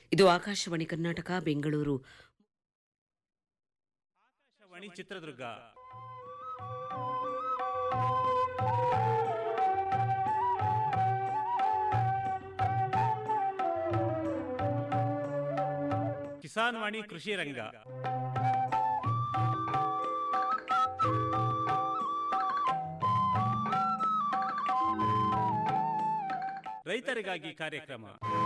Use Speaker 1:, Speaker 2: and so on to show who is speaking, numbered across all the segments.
Speaker 1: ಇದು ಆಕಾಶವಾಣಿ ಕರ್ನಾಟಕ ಬೆಂಗಳೂರು
Speaker 2: ಆಕಾಶವಾಣಿ ಚಿತ್ರದುರ್ಗ ಕಿಸಾನ್ ವಾಣಿ ಕೃಷಿ ರಂಗ ರೈತರಿಗಾಗಿ ಕಾರ್ಯಕ್ರಮ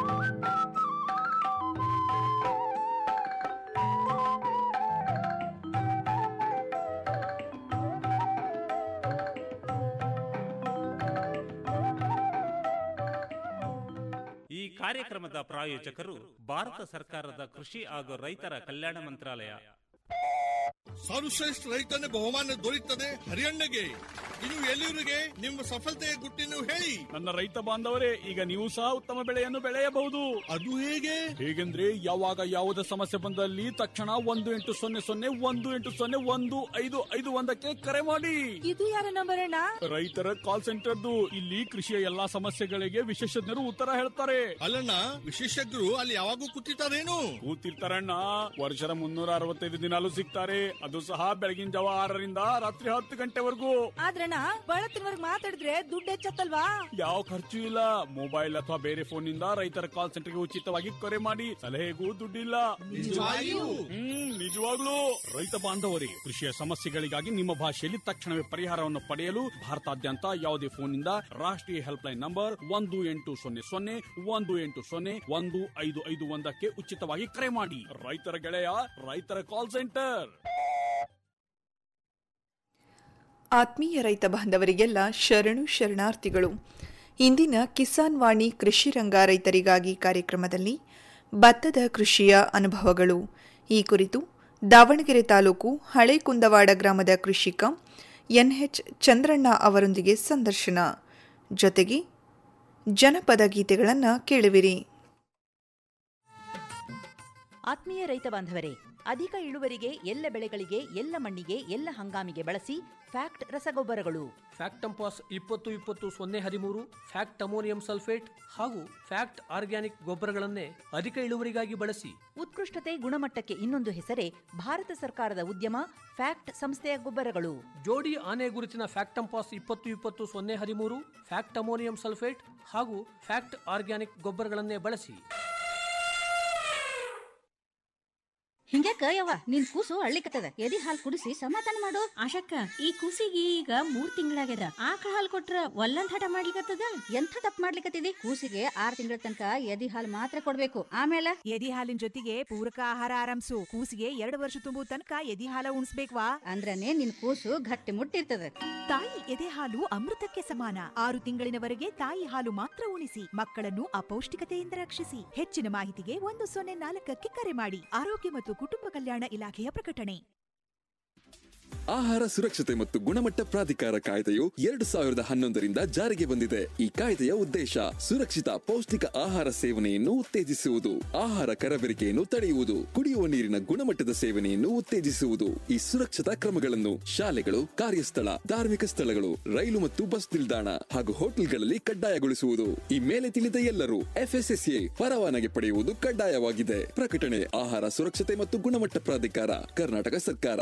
Speaker 2: ಈ ಕಾರ್ಯಕ್ರಮದ ಪ್ರಾಯೋಜಕರು ಭಾರತ ಸರ್ಕಾರದ ಕೃಷಿ ಹಾಗೂ ರೈತರ ಕಲ್ಯಾಣ ಮಂತ್ರಾಲಯ
Speaker 3: ಸರ್ವಶ್ರೇಷ್ಠ ರೈತನ ಬಹುಮಾನ ದೊರೆಯುತ್ತದೆ ಹರಿಯಣ್ಣಗೆ ಇನ್ನು ಎಲ್ಲಿವರಿಗೆ ನಿಮ್ಮ ಸಫಲತೆಯ ಗುಟ್ಟಿನ ಹೇಳಿ
Speaker 4: ನನ್ನ ರೈತ ಬಾಂಧವರೇ ಈಗ ನೀವು ಸಹ ಉತ್ತಮ ಬೆಳೆಯನ್ನು ಬೆಳೆಯಬಹುದು
Speaker 3: ಅದು ಹೇಗೆ
Speaker 4: ಹೇಗೆಂದ್ರೆ ಯಾವಾಗ ಯಾವುದೇ ಸಮಸ್ಯೆ ಬಂದಲ್ಲಿ ತಕ್ಷಣ ಒಂದು ಎಂಟು ಸೊನ್ನೆ ಸೊನ್ನೆ ಒಂದು ಎಂಟು ಸೊನ್ನೆ ಒಂದು ಐದು ಐದು ಒಂದಕ್ಕೆ ಕರೆ ಮಾಡಿ
Speaker 5: ಇದು ಯಾರ ನಂಬರ್ ಅಣ್ಣ
Speaker 4: ರೈತರ ಕಾಲ್ ಸೆಂಟರ್ದು ಇಲ್ಲಿ ಕೃಷಿಯ ಎಲ್ಲಾ ಸಮಸ್ಯೆಗಳಿಗೆ ವಿಶೇಷಜ್ಞರು ಉತ್ತರ ಹೇಳ್ತಾರೆ
Speaker 3: ಅಲ್ಲಣ್ಣ ವಿಶೇಷಜ್ಞರು ಅಲ್ಲಿ ಯಾವಾಗೂ ಕೂತಿರ್ತಾರೇನು
Speaker 4: ಕೂತಿರ್ತಾರಣ್ಣ ವರ್ಷದ ಮುನ್ನೂರ ಅರವತ್ತೈದು ದಿನಾಲು ಸಿಗ್ತಾರೆ ಅದು ಸಹ ಬೆಳಗಿನ ಜಾವ ಆರರಿಂದ ರಾತ್ರಿ ಹತ್ತು ಗಂಟೆವರೆಗೂ
Speaker 5: ಆದ್ರಣ್ಣ ಬಳತ್ತಿನವರ್ಗ್ ಮಾತಾಡಿದ್ರೆ ದುಡ್ಡು ಹೆಚ್ಚತ್ತಲ್ವಾ
Speaker 4: ಯಾವ ಖರ್ಚು ಇಲ್ಲ ಮೊಬೈಲ್ ಅಥವಾ ಬೇರೆ ಫೋನ್ ನಿಂದ ರೈತರ ಕಾಲ್ ಸೆಂಟರ್ಗೆ ಉಚಿತವಾಗಿ ಕರೆ ಮಾಡಿ ಸಲಹೆಗೂ ದುಡ್ಡಿಲ್ಲ
Speaker 3: ನಿಜವಾಗಿಯೂ?
Speaker 4: ಹ್ಮ್ ನಿಜವಾಗ್ಲೂ ರೈತ ಬಾಂಧವರೇ ಕೃಷಿಯ ಸಮಸ್ಯೆಗಳಿಗಾಗಿ ನಿಮ್ಮ ಭಾಷೆಯಲ್ಲಿ ತಕ್ಷಣವೇ ಪರಿಹಾರವನ್ನು ಪಡೆಯಲು ಭಾರತಾದ್ಯಂತ ಯಾವುದೇ ಫೋನ್ನಿಂದ ರಾಷ್ಟ್ರೀಯ ಹೆಲ್ಪ್ ಲೈನ್ ನಂಬರ್ ಒಂದು ಎಂಟು ಸೊನ್ನೆ ಸೊನ್ನೆ ಒಂದು ಎಂಟು ಸೊನ್ನೆ ಒಂದು ಐದು ಐದು ಒಂದಕ್ಕೆ ಉಚಿತವಾಗಿ ಕರೆ ಮಾಡಿ ರೈತರ ಗೆಳೆಯ ರೈತರ ಕಾಲ್ ಸೆಂಟರ್
Speaker 6: ಆತ್ಮೀಯ ರೈತ ಬಾಂಧವರಿಗೆಲ್ಲ ಶರಣು ಶರಣಾರ್ಥಿಗಳು ಇಂದಿನ ಕಿಸಾನ್ ವಾಣಿ ಕೃಷಿ ರಂಗ ರೈತರಿಗಾಗಿ ಕಾರ್ಯಕ್ರಮದಲ್ಲಿ ಭತ್ತದ ಕೃಷಿಯ ಅನುಭವಗಳು ಈ ಕುರಿತು ದಾವಣಗೆರೆ ತಾಲೂಕು ಹಳೆ ಕುಂದವಾಡ ಗ್ರಾಮದ ಕೃಷಿಕ ಎನ್ಎಚ್ ಚಂದ್ರಣ್ಣ ಅವರೊಂದಿಗೆ ಸಂದರ್ಶನ ಜೊತೆಗೆ ಜನಪದ ಗೀತೆಗಳನ್ನು ಕೇಳುವಿರಿ
Speaker 7: ಆತ್ಮೀಯ ರೈತ ಬಾಂಧವರೇ ಅಧಿಕ ಇಳುವರಿಗೆ ಎಲ್ಲ ಬೆಳೆಗಳಿಗೆ ಎಲ್ಲ ಮಣ್ಣಿಗೆ ಎಲ್ಲ ಹಂಗಾಮಿಗೆ ಬಳಸಿ ಫ್ಯಾಕ್ಟ್ ರಸಗೊಬ್ಬರಗಳು
Speaker 8: ಫ್ಯಾಕ್ಟಂಪಾಸ್ ಇಪ್ಪತ್ತು ಇಪ್ಪತ್ತು ಸೊನ್ನೆ ಹದಿಮೂರು ಫ್ಯಾಕ್ಟ್ ಅಮೋನಿಯಂ ಸಲ್ಫೇಟ್ ಹಾಗೂ ಫ್ಯಾಕ್ಟ್ ಆರ್ಗ್ಯಾನಿಕ್ ಗೊಬ್ಬರಗಳನ್ನೇ ಅಧಿಕ ಇಳುವರಿಗಾಗಿ ಬಳಸಿ
Speaker 7: ಉತ್ಕೃಷ್ಟತೆ ಗುಣಮಟ್ಟಕ್ಕೆ ಇನ್ನೊಂದು ಹೆಸರೇ ಭಾರತ ಸರ್ಕಾರದ ಉದ್ಯಮ ಫ್ಯಾಕ್ಟ್ ಸಂಸ್ಥೆಯ ಗೊಬ್ಬರಗಳು
Speaker 8: ಜೋಡಿ ಆನೆ ಗುರುತಿನ ಫ್ಯಾಕ್ಟಂಪಾಸ್ ಇಪ್ಪತ್ತು ಇಪ್ಪತ್ತು ಸೊನ್ನೆ ಹದಿಮೂರು ಫ್ಯಾಕ್ಟ್ ಅಮೋನಿಯಂ ಸಲ್ಫೇಟ್ ಹಾಗೂ ಫ್ಯಾಕ್ಟ್ ಆರ್ಗ್ಯಾನಿಕ್ ಗೊಬ್ಬರಗಳನ್ನೇ ಬಳಸಿ
Speaker 9: ಹಿಂಗ್ಯಾಕ ಯವ್ವ ನಿನ್ ಕೂಸು ಅಳ್ಳಿಕತ್ತದ ಎದಿ ಹಾಲ್ ಕುಡಿಸಿ ಸಮಾಧಾನ ಮಾಡು ಆಶಕ್ಕ ಈ ಕೂಸಿಗೆ ಈಗ ಮೂರ್ ತಿಂಗಳಾಗ್ಯದ ಆಕಳ ಹಾಲ್ ಕೊಟ್ರ ಒಲ್ಲಂದ್ ಹಠ ಮಾಡ್ಲಿಕತ್ತದ ಎಂಥ ತಪ್ಪ ಮಾಡ್ಲಿಕತ್ತಿದಿ ಕೂಸಿಗೆ ಆರ್ ತಿಂಗಳ ತನಕ ಎದಿ ಹಾಲ್ ಮಾತ್ರ ಕೊಡ್ಬೇಕು ಆಮೇಲೆ
Speaker 5: ಎದಿ ಹಾಲಿನ ಜೊತೆಗೆ ಪೂರಕ ಆಹಾರ ಆರಂಭಿಸು ಕೂಸಿಗೆ ಎರಡು ವರ್ಷ ತುಂಬುವ ತನಕ ಎದಿ ಹಾಲ ಉಣಿಸ್ಬೇಕ್ವಾ
Speaker 9: ಅಂದ್ರನೇ ನಿನ್ ಕೂಸು ಗಟ್ಟಿ ಮುಟ್ಟಿರ್ತದ
Speaker 5: ತಾಯಿ ಎದೆ ಹಾಲು ಅಮೃತಕ್ಕೆ ಸಮಾನ ಆರು ತಿಂಗಳಿನವರೆಗೆ ತಾಯಿ ಹಾಲು ಮಾತ್ರ ಉಣಿಸಿ ಮಕ್ಕಳನ್ನು ಅಪೌಷ್ಟಿಕತೆಯಿಂದ ರಕ್ಷಿಸಿ ಹೆಚ್ಚಿನ ಮಾಹಿತಿಗೆ ಒಂದು ಸೊನ್ನೆ ನಾಲ್ಕಕ್ಕೆ ಕರೆ ಮಾಡಿ ಆರೋಗ್ಯ ಮತ್ತು ಕುಟುಂಬ ಕಲ್ಯಾಣ ಇಲಾಖೆಯ ಪ್ರಕಟಣೆ
Speaker 10: ಆಹಾರ ಸುರಕ್ಷತೆ ಮತ್ತು ಗುಣಮಟ್ಟ ಪ್ರಾಧಿಕಾರ ಕಾಯ್ದೆಯು ಎರಡು ಸಾವಿರದ ಹನ್ನೊಂದರಿಂದ ಜಾರಿಗೆ ಬಂದಿದೆ ಈ ಕಾಯ್ದೆಯ ಉದ್ದೇಶ ಸುರಕ್ಷಿತ ಪೌಷ್ಟಿಕ ಆಹಾರ ಸೇವನೆಯನ್ನು ಉತ್ತೇಜಿಸುವುದು ಆಹಾರ ಕರಬೇರಿಕೆಯನ್ನು ತಡೆಯುವುದು ಕುಡಿಯುವ ನೀರಿನ ಗುಣಮಟ್ಟದ ಸೇವನೆಯನ್ನು ಉತ್ತೇಜಿಸುವುದು ಈ ಸುರಕ್ಷತಾ ಕ್ರಮಗಳನ್ನು ಶಾಲೆಗಳು ಕಾರ್ಯಸ್ಥಳ ಧಾರ್ಮಿಕ ಸ್ಥಳಗಳು ರೈಲು ಮತ್ತು ಬಸ್ ನಿಲ್ದಾಣ ಹಾಗೂ ಹೋಟೆಲ್ಗಳಲ್ಲಿ ಕಡ್ಡಾಯಗೊಳಿಸುವುದು ಈ ಮೇಲೆ ತಿಳಿದ ಎಲ್ಲರೂ ಎಫ್ಎಸ್ಎಸ್ಎ ಪರವಾನಗಿ ಪಡೆಯುವುದು ಕಡ್ಡಾಯವಾಗಿದೆ ಪ್ರಕಟಣೆ ಆಹಾರ ಸುರಕ್ಷತೆ ಮತ್ತು ಗುಣಮಟ್ಟ ಪ್ರಾಧಿಕಾರ ಕರ್ನಾಟಕ ಸರ್ಕಾರ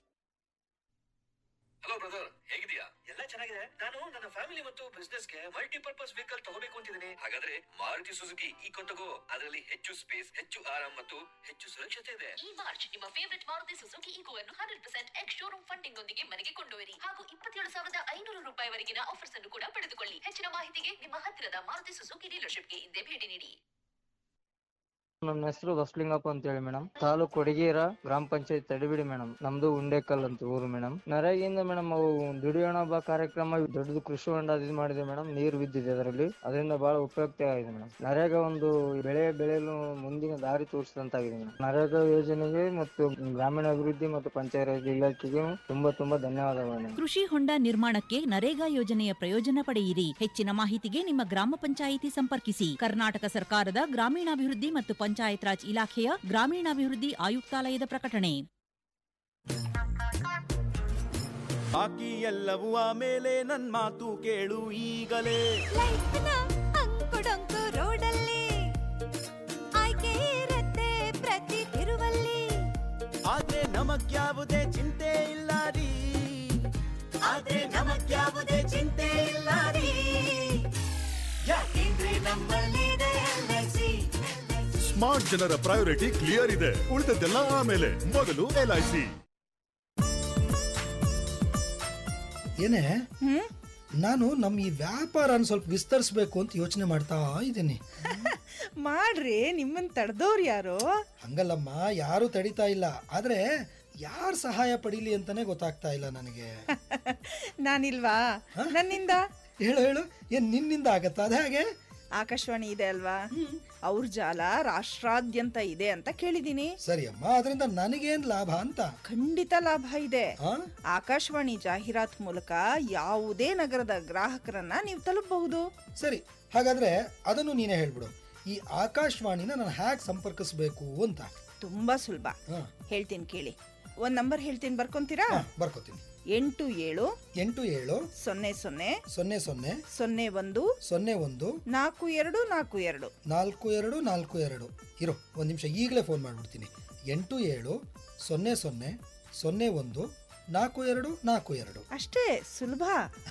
Speaker 11: ಹಲೋ ಬ್ರದರ್ ಹೇಗಿದ್ಯಾ ಎಲ್ಲ ಚೆನ್ನಾಗಿದೆ ನಾನು ನನ್ನ ಫ್ಯಾಮಿಲಿ ಮತ್ತು ಬಿಸ್ನೆಸ್ ಗೆ ಮಲ್ಟಿಪರ್ಪಸ್ ವೆಹಿಕಲ್ ತಗೋಬೇಕು ಅಂತಿದ್ದೀನಿ ಹಾಗಾದ್ರೆ ಮಾರುತಿ ಸುಜುಕಿ ಈಕೋ ತಗೋ ಅದರಲ್ಲಿ ಹೆಚ್ಚು ಸ್ಪೇಸ್ ಹೆಚ್ಚು ಆರಾಮ್ ಮತ್ತು ಹೆಚ್ಚು ಸುರಕ್ಷತೆ ಇದೆ
Speaker 12: ಈ ಮಾರ್ಚ್ ನಿಮ್ಮ ಫೇವರಿಟ್ ಮಾರುತಿ ಸುಜುಕಿ ಈಕೋವನ್ನು hundred percent ex showroom funding ಒಂದಿಗೆ ಮನೆಗೆ ಕೊಂಡೊಯ್ಯಿರಿ ಹಾಗೂ ಇಪ್ಪತ್ತೇಳು ಸಾವಿರದ ಐನೂರು ರೂಪಾಯಿವರೆಗಿನ ಆಫರ್ಸ್ ಅನ್ನು ಕೂಡ ಪಡೆದುಕೊಳ್ಳಿ ಹೆಚ್ಚಿನ ಮಾಹಿತಿಗೆ ನಿಮ್ಮ ಹತ್ತಿರದ ಮಾರುತಿ ಸುಜುಕಿ ಡೀಲರ್ಶಿಪ್ಗೆ ಹಿಂದೆ ಭೇಟಿ ನೀಡಿ
Speaker 13: ನನ್ನ ಹೆಸರು ಬಸಲಿಂಗಪ್ಪ ಅಂತ ಹೇಳಿ ಮೇಡಮ್ ತಾಲೂಕು ಕೊಡಗೇರ ಗ್ರಾಮ ಪಂಚಾಯತ್ ತಡಿಬಿಡಿ ಮೇಡಮ್ ನಮ್ದು ಉಂಡೇಕಲ್ ಅಂತ ಊರು ಮೇಡಮ್ ನರೇಗಿಂದ ಮೇಡಮ್ ಅವು ದುಡಿಯೋಣ ಬಾ ಕಾರ್ಯಕ್ರಮ ದೊಡ್ಡದು ಕೃಷಿ ಹೊಂಡ ಇದು ಮಾಡಿದೆ ಮೇಡಮ್ ನೀರು ಬಿದ್ದಿದೆ ಅದರಲ್ಲಿ ಅದರಿಂದ ಬಹಳ ಉಪಯುಕ್ತ ಆಗಿದೆ ಮೇಡಮ್ ನರೇಗಾ ಒಂದು ಬೆಳೆ ಬೆಳೆಯಲು ಮುಂದಿನ ದಾರಿ ತೋರಿಸಿದಂತಾಗಿದೆ ಮೇಡಮ್ ನರೇಗಾ ಯೋಜನೆಗೆ ಮತ್ತು ಗ್ರಾಮೀಣಾಭಿವೃದ್ಧಿ ಮತ್ತು ಪಂಚಾಯತ್ ಇಲಾಖೆಗೆ ತುಂಬಾ ತುಂಬಾ ಧನ್ಯವಾದಗಳು ಮೇಡಮ್
Speaker 7: ಕೃಷಿ ಹೊಂಡ ನಿರ್ಮಾಣಕ್ಕೆ ನರೇಗಾ ಯೋಜನೆಯ ಪ್ರಯೋಜನ ಪಡೆಯಿರಿ ಹೆಚ್ಚಿನ ಮಾಹಿತಿಗೆ ನಿಮ್ಮ ಗ್ರಾಮ ಪಂಚಾಯಿತಿ ಸಂಪರ್ಕಿಸಿ ಕರ್ನಾಟಕ ಸರ್ಕಾರದ ಗ್ರಾಮೀಣಾಭಿವೃದ್ಧಿ ಮತ್ತು ಪಂಚಾಯತ್ ರಾಜ್ ಇಲಾಖೆಯ ಗ್ರಾಮೀಣಾಭಿವೃದ್ಧಿ ಆಯುಕ್ತಾಲಯದ ಪ್ರಕಟಣೆ
Speaker 14: ಬಾಕಿ ಎಲ್ಲವೂ ಆಮೇಲೆ ನನ್ ಮಾತು ಕೇಳು ಈಗಲೇ
Speaker 15: ಅಂಕುಡೊಂಕು ರೋಡಲ್ಲಿ ಆಯ್ಕೆ
Speaker 14: ನಮಗ್ಯಾವುದೇ ಚಿಂತೆ ಇಲ್ಲ ರೀ ಆದ್ರೆ ನಮಗ್ಯಾವುದೇ ಚಿಂತೆ ಇಲ್ಲ ರೀ ಯಾಕೆಂದ್ರೆ ನಮ್ಮಲ್ಲಿದೆ LIC.
Speaker 15: ಸ್ಮಾರ್ಟ್ ಜನರ ಪ್ರಯಾರಿಟಿ ಕ್ಲಿಯರ್ ಇದೆ ಉಳಿದದ್ದೆಲ್ಲ ಆಮೇಲೆ ಮೊದಲು ಎಲ್ಐಸಿ
Speaker 16: ಏನೇ ನಾನು ನಮ್ಮ ಈ ವ್ಯಾಪಾರನ ಸ್ವಲ್ಪ ವಿಸ್ತರಿಸ್ಬೇಕು ಅಂತ ಯೋಚನೆ ಮಾಡ್ತಾ ಇದ್ದೀನಿ
Speaker 17: ಮಾಡ್ರಿ ನಿಮ್ಮನ್ ತಡೆದವ್ರು ಯಾರು
Speaker 16: ಹಂಗಲ್ಲಮ್ಮ ಯಾರು ತಡಿತಾ ಇಲ್ಲ ಆದ್ರೆ ಯಾರು ಸಹಾಯ ಪಡೀಲಿ ಅಂತಾನೆ ಗೊತ್ತಾಗ್ತಾ ಇಲ್ಲ ನನಗೆ
Speaker 17: ನಾನಿಲ್ವಾ ನನ್ನಿಂದ
Speaker 16: ಹೇಳು ಹೇಳು ಏನ್ ನಿನ್ನಿಂದ ಆಗತ್ತಾ ಅದೇ ಹಾಗೆ
Speaker 17: ಆಕಾಶವಾಣಿ ಇದೆ ಅಲ್ವಾ ಅವ್ರ ಜಾಲ ರಾಷ್ಟ್ರಾದ್ಯಂತ ಇದೆ ಅಂತ ಕೇಳಿದೀನಿ
Speaker 16: ಸರಿ ಅಮ್ಮ ಅದರಿಂದ ನನಗೇನ್ ಲಾಭ ಅಂತ
Speaker 17: ಖಂಡಿತ ಲಾಭ ಇದೆ
Speaker 16: ಆ?
Speaker 17: ಆಕಾಶವಾಣಿ ಜಾಹೀರಾತ್ ಮೂಲಕ ಯಾವುದೇ ನಗರದ ಗ್ರಾಹಕರನ್ನ ನೀವು ತಲುಪಬಹುದು
Speaker 16: ಸರಿ ಹಾಗಾದ್ರೆ ಅದನ್ನು ನೀನೇ ಹೇಳ್ಬಿಡು ಈ ಆಕಾಶವಾಣಿನ ನಾನು ಹ್ಯಾಕ್ ಸಂಪರ್ಕಿಸ್ಬೇಕು ಅಂತ
Speaker 17: ತುಂಬಾ ಸುಲಭ
Speaker 16: ಹಾ.
Speaker 17: ಹೇಳ್ತೀನಿ ಕೇಳಿ ಒಂದ್ ನಂಬರ್ ಹೇಳ್ತೀನಿ ಬರ್ಕೊಂತೀರಾ
Speaker 16: ಬರ್ಕೋತೀನಿ
Speaker 17: ಎಂಟು ಏಳು
Speaker 16: ಎಂಟು ಏಳು
Speaker 17: ಸೊನ್ನೆ ಸೊನ್ನೆ
Speaker 16: ಸೊನ್ನೆ ಸೊನ್ನೆ
Speaker 17: ಸೊನ್ನೆ ಒಂದು
Speaker 16: ಸೊನ್ನೆ ಒಂದು
Speaker 17: ನಾಲ್ಕು ಎರಡು ನಾಲ್ಕು ಎರಡು
Speaker 16: ನಾಲ್ಕು ಎರಡು ನಾಲ್ಕು ಎರಡು ಇರೋ ಒಂದು ನಿಮಿಷ ಈಗಲೇ ಫೋನ್ ಮಾಡಿಬಿಡ್ತೀನಿ ಎಂಟು ಏಳು ಸೊನ್ನೆ ಸೊನ್ನೆ ಸೊನ್ನೆ ಒಂದು ನಾಲ್ಕು ಎರಡು ನಾಲ್ಕು ಎರಡು
Speaker 17: ಅಷ್ಟೇ ಸುಲಭ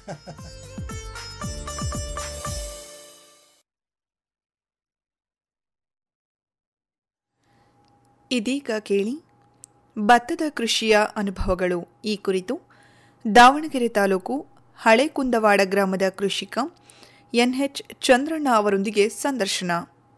Speaker 6: ಇದೀಗ ಕೇಳಿ ಭತ್ತದ ಕೃಷಿಯ ಅನುಭವಗಳು ಈ ಕುರಿತು ದಾವಣಗೆರೆ ತಾಲೂಕು ಹಳೆ ಕುಂದವಾಡ ಗ್ರಾಮದ ಕೃಷಿಕ ಎನ್ಎಚ್ ಚಂದ್ರಣ್ಣ ಅವರೊಂದಿಗೆ ಸಂದರ್ಶನ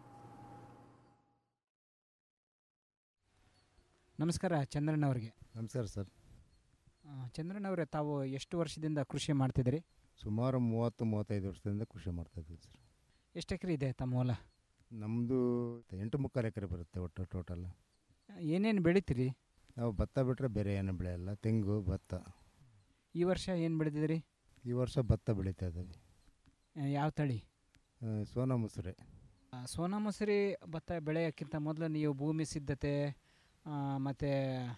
Speaker 18: ನಮಸ್ಕಾರ ಚಂದ್ರಣ್ಣ ಅವರಿಗೆ
Speaker 19: ನಮಸ್ಕಾರ ಸರ್
Speaker 18: ಚಂದ್ರಣ್ಣ ಅವರೇ ತಾವು ಎಷ್ಟು ವರ್ಷದಿಂದ ಕೃಷಿ ಮಾಡ್ತಿದ್ದೀರಿ
Speaker 19: ಸುಮಾರು ಮೂವತ್ತು ಮೂವತ್ತೈದು ವರ್ಷದಿಂದ ಕೃಷಿ ಮಾಡ್ತಾ ಇದ್ದೀವಿ ಸರ್
Speaker 18: ಎಷ್ಟು ಎಕರೆ ಇದೆ ತಮ್ಮ ಹೊಲ
Speaker 19: ನಮ್ಮದು ಎಂಟು ಮುಕ್ಕಾಲು ಎಕರೆ ಬರುತ್ತೆ ಒಟ್ಟು ಟೋಟಲ್
Speaker 18: ಏನೇನು ಬೆಳಿತೀರಿ
Speaker 19: ನಾವು ಭತ್ತ ಬಿಟ್ಟರೆ ಬೇರೆ ಏನು ಬೆಳೆಯಲ್ಲ ತೆಂಗು ಭತ್ತ
Speaker 18: ಈ ವರ್ಷ ಏನು ಬೆಳೆದಿದ್ದೀರಿ
Speaker 19: ಈ ವರ್ಷ ಭತ್ತ ಬೆಳೀತಾ ಇದ್ದೀವಿ
Speaker 18: ಯಾವ ತಳಿ
Speaker 19: ಆ, ಸೋನಾ ಮುಸುರೆ
Speaker 18: ಆ, ಸೋನಾ ಮಸೂರಿ ಭತ್ತ ಬೆಳೆಯೋಕ್ಕಿಂತ ಮೊದಲು ನೀವು ಭೂಮಿ ಸಿದ್ಧತೆ ಮತ್ತು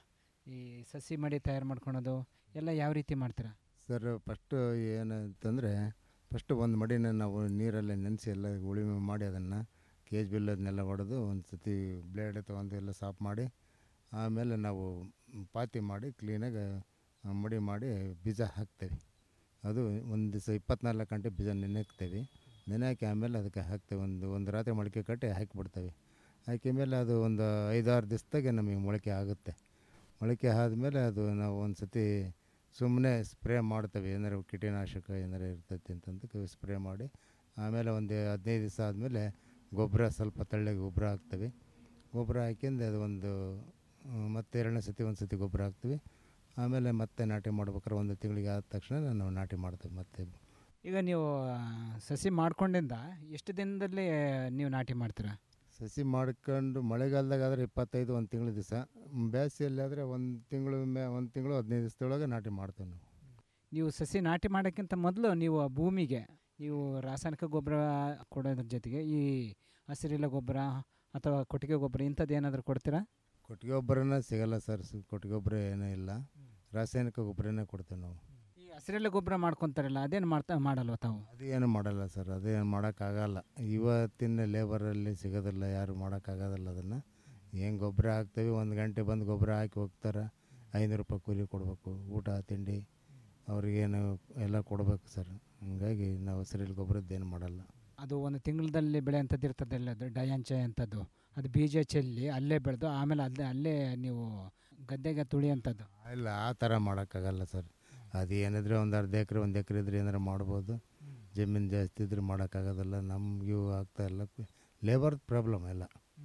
Speaker 18: ಈ ಸಸಿ ಮಡಿ ತಯಾರು ಮಾಡ್ಕೊಳೋದು ಎಲ್ಲ ಯಾವ ರೀತಿ ಮಾಡ್ತೀರಾ
Speaker 19: ಸರ್ ಫಸ್ಟು ಏನಂತಂದರೆ ಫಸ್ಟು ಒಂದು ಮಡಿನ ನಾವು ನೀರಲ್ಲಿ ನೆನೆಸಿ ಎಲ್ಲ ಉಳುಮೆ ಮಾಡಿ ಅದನ್ನು ಕೇಜ್ ಬಿಲ್ ಅದನ್ನೆಲ್ಲ ಹೊಡೆದು ಒಂದು ಸತಿ ಬ್ಲೇಡ್ ತೊಗೊಂಡು ಎಲ್ಲ ಸಾಫ್ ಮಾಡಿ ಆಮೇಲೆ ನಾವು ಪಾತಿ ಮಾಡಿ ಕ್ಲೀನಾಗಿ ಮಡಿ ಮಾಡಿ ಬೀಜ ಹಾಕ್ತೇವೆ ಅದು ಒಂದು ದಿವಸ ಇಪ್ಪತ್ನಾಲ್ಕು ಗಂಟೆ ಬೀಜ ನೆನೆಕ್ತೇವೆ ನೆನೆ ಹಾಕಿ ಆಮೇಲೆ ಅದಕ್ಕೆ ಹಾಕ್ತೇವೆ ಒಂದು ಒಂದು ರಾತ್ರಿ ಮೊಳಕೆ ಕಟ್ಟಿ ಹಾಕಿಬಿಡ್ತೇವೆ ಹಾಕಿ ಮೇಲೆ ಅದು ಒಂದು ಐದಾರು ದಿವಸದಾಗೆ ನಮಗೆ ಮೊಳಕೆ ಆಗುತ್ತೆ ಮೊಳಕೆ ಆದಮೇಲೆ ಅದು ನಾವು ಒಂದು ಸತಿ ಸುಮ್ಮನೆ ಸ್ಪ್ರೇ ಮಾಡ್ತೇವೆ ಏನಾರು ಕೀಟನಾಶಕ ಏನಾರು ಇರ್ತೈತಿ ಅಂತಂದು ಸ್ಪ್ರೇ ಮಾಡಿ ಆಮೇಲೆ ಒಂದು ಹದಿನೈದು ದಿವಸ ಆದಮೇಲೆ ಗೊಬ್ಬರ ಸ್ವಲ್ಪ ತೆಳ್ಳಗೆ ಗೊಬ್ಬರ ಹಾಕ್ತೇವೆ ಗೊಬ್ಬರ ಹಾಕ್ಯಂದು ಅದು ಒಂದು ಆ, ಮತ್ತೆ ಎರಡನೇ ಸತಿ ಒಂದು ಸತಿ ಗೊಬ್ಬರ ಹಾಕ್ತೀವಿ ಆಮೇಲೆ ಮತ್ತೆ ನಾಟಿ ಮಾಡ್ಬೇಕಾದ್ರೆ ಒಂದು ತಿಂಗಳಿಗೆ ಆದ ತಕ್ಷಣ ನಾವು ನಾಟಿ ಮಾಡ್ತೇವೆ ಮತ್ತೆ
Speaker 18: ಈಗ ನೀವು ಆ, ಸಸಿ ಮಾಡ್ಕೊಂಡಿಂದ ಎಷ್ಟು ದಿನದಲ್ಲಿ ನೀವು ನಾಟಿ ಮಾಡ್ತೀರಾ
Speaker 19: ಸಸಿ ಮಾಡ್ಕೊಂಡು ಮಳೆಗಾಲದಾಗ ಆದರೆ ಇಪ್ಪತ್ತೈದು ಒಂದು ತಿಂಗಳು ದಿವಸ ಬೇಸಿಗೆಯಲ್ಲಿ ಆದರೆ ಒಂದು ತಿಂಗಳು ಮೇ ಒಂದು ತಿಂಗಳು ಹದಿನೈದು ದಿವಸದೊಳಗೆ ನಾಟಿ ಮಾಡ್ತೇವೆ ನಾವು
Speaker 18: ನೀವು ಸಸಿ ನಾಟಿ ಮಾಡೋಕ್ಕಿಂತ ಮೊದಲು ನೀವು ಆ ಭೂಮಿಗೆ ನೀವು ರಾಸಾಯನಿಕ ಗೊಬ್ಬರ ಕೊಡೋದ್ರ ಜೊತೆಗೆ ಈ ಹಸಿರಿಲ್ಲ ಗೊಬ್ಬರ ಅಥವಾ ಕೊಟ್ಟಿಗೆ ಗೊಬ್ಬರ ಇಂಥದ್ದು ಏನಾದರೂ ಕೊಡ್ತೀರಾ
Speaker 19: ಕೊಟ್ಟಿಗೆ ಗೊಬ್ಬರನ ಸಿಗಲ್ಲ ಸರ್ ಸು- ಕೊಟ್ಟಿಗೆ ಗೊಬ್ಬರ ಏನೂ ಇಲ್ಲ ರಾಸಾಯನಿಕ ಗೊಬ್ಬರನೇ ಕೊಡ್ತೇವೆ ನಾವು
Speaker 18: ಈ ಹಸಿರೆಲ್ಲ ಗೊಬ್ಬರ ಮಾಡ್ಕೊತಾರಲ್ಲ ಅದೇನು ಮಾಡ್ತಾ ಮಾಡಲ್ವ ತಾವು
Speaker 19: ಅದು ಏನು ಮಾಡಲ್ಲ ಸರ್ ಅದೇನು ಮಾಡೋಕ್ಕಾಗಲ್ಲ ಇವತ್ತಿನ ಲೇಬರಲ್ಲಿ ಸಿಗೋದಿಲ್ಲ ಯಾರು ಮಾಡೋಕ್ಕಾಗೋದಿಲ್ಲ ಅದನ್ನು ಏನು ಗೊಬ್ಬರ ಹಾಕ್ತೇವೆ ಒಂದು ಗಂಟೆ ಬಂದು ಗೊಬ್ಬರ ಹಾಕಿ ಹೋಗ್ತಾರೆ ಐನೂರು ರೂಪಾಯಿ ಕೂಲಿ ಕೊಡಬೇಕು ಊಟ ತಿಂಡಿ ಅವ್ರಿಗೇನು ಎಲ್ಲ ಕೊಡಬೇಕು ಸರ್ ಹಂಗಾಗಿ ನಾವು ಹಸಿರಿಲ್ಲ ಗೊಬ್ಬರದ್ದೇನು ಮಾಡಲ್ಲ
Speaker 18: ಅದು ಒಂದು ತಿಂಗಳಲ್ಲಿ ಬೆಳೆಯಂಥದ್ದು ಇರ್ತದಲ್ಲ ಅದು ಡಯಾಂಚೆ ಅಂಥದ್ದು ಅದು ಬೀಜ ಚೆಲ್ಲಿ ಅಲ್ಲೇ ಬೆಳೆದು ಆಮೇಲೆ ಅಲ್ಲೇ ಅಲ್ಲೇ ನೀವು ಗದ್ದೆಗೆ ತುಳಿಯಂಥದ್ದು
Speaker 19: ಇಲ್ಲ ಆ ಥರ ಮಾಡೋಕ್ಕಾಗಲ್ಲ ಸರ್ ಅದು ಏನಿದ್ರೆ ಒಂದು ಅರ್ಧ ಎಕರೆ ಒಂದು ಎಕರೆ ಇದ್ರೆ ಏನಾರು ಮಾಡ್ಬೋದು ಜಮೀನು ಜಾಸ್ತಿ ಇದ್ರೆ ಮಾಡೋಕ್ಕಾಗೋದಿಲ್ಲ ನಮಗೂ ಆಗ್ತಾ ಇಲ್ಲ ಲೇಬರ್ ಪ್ರಾಬ್ಲಮ್ ಎಲ್ಲ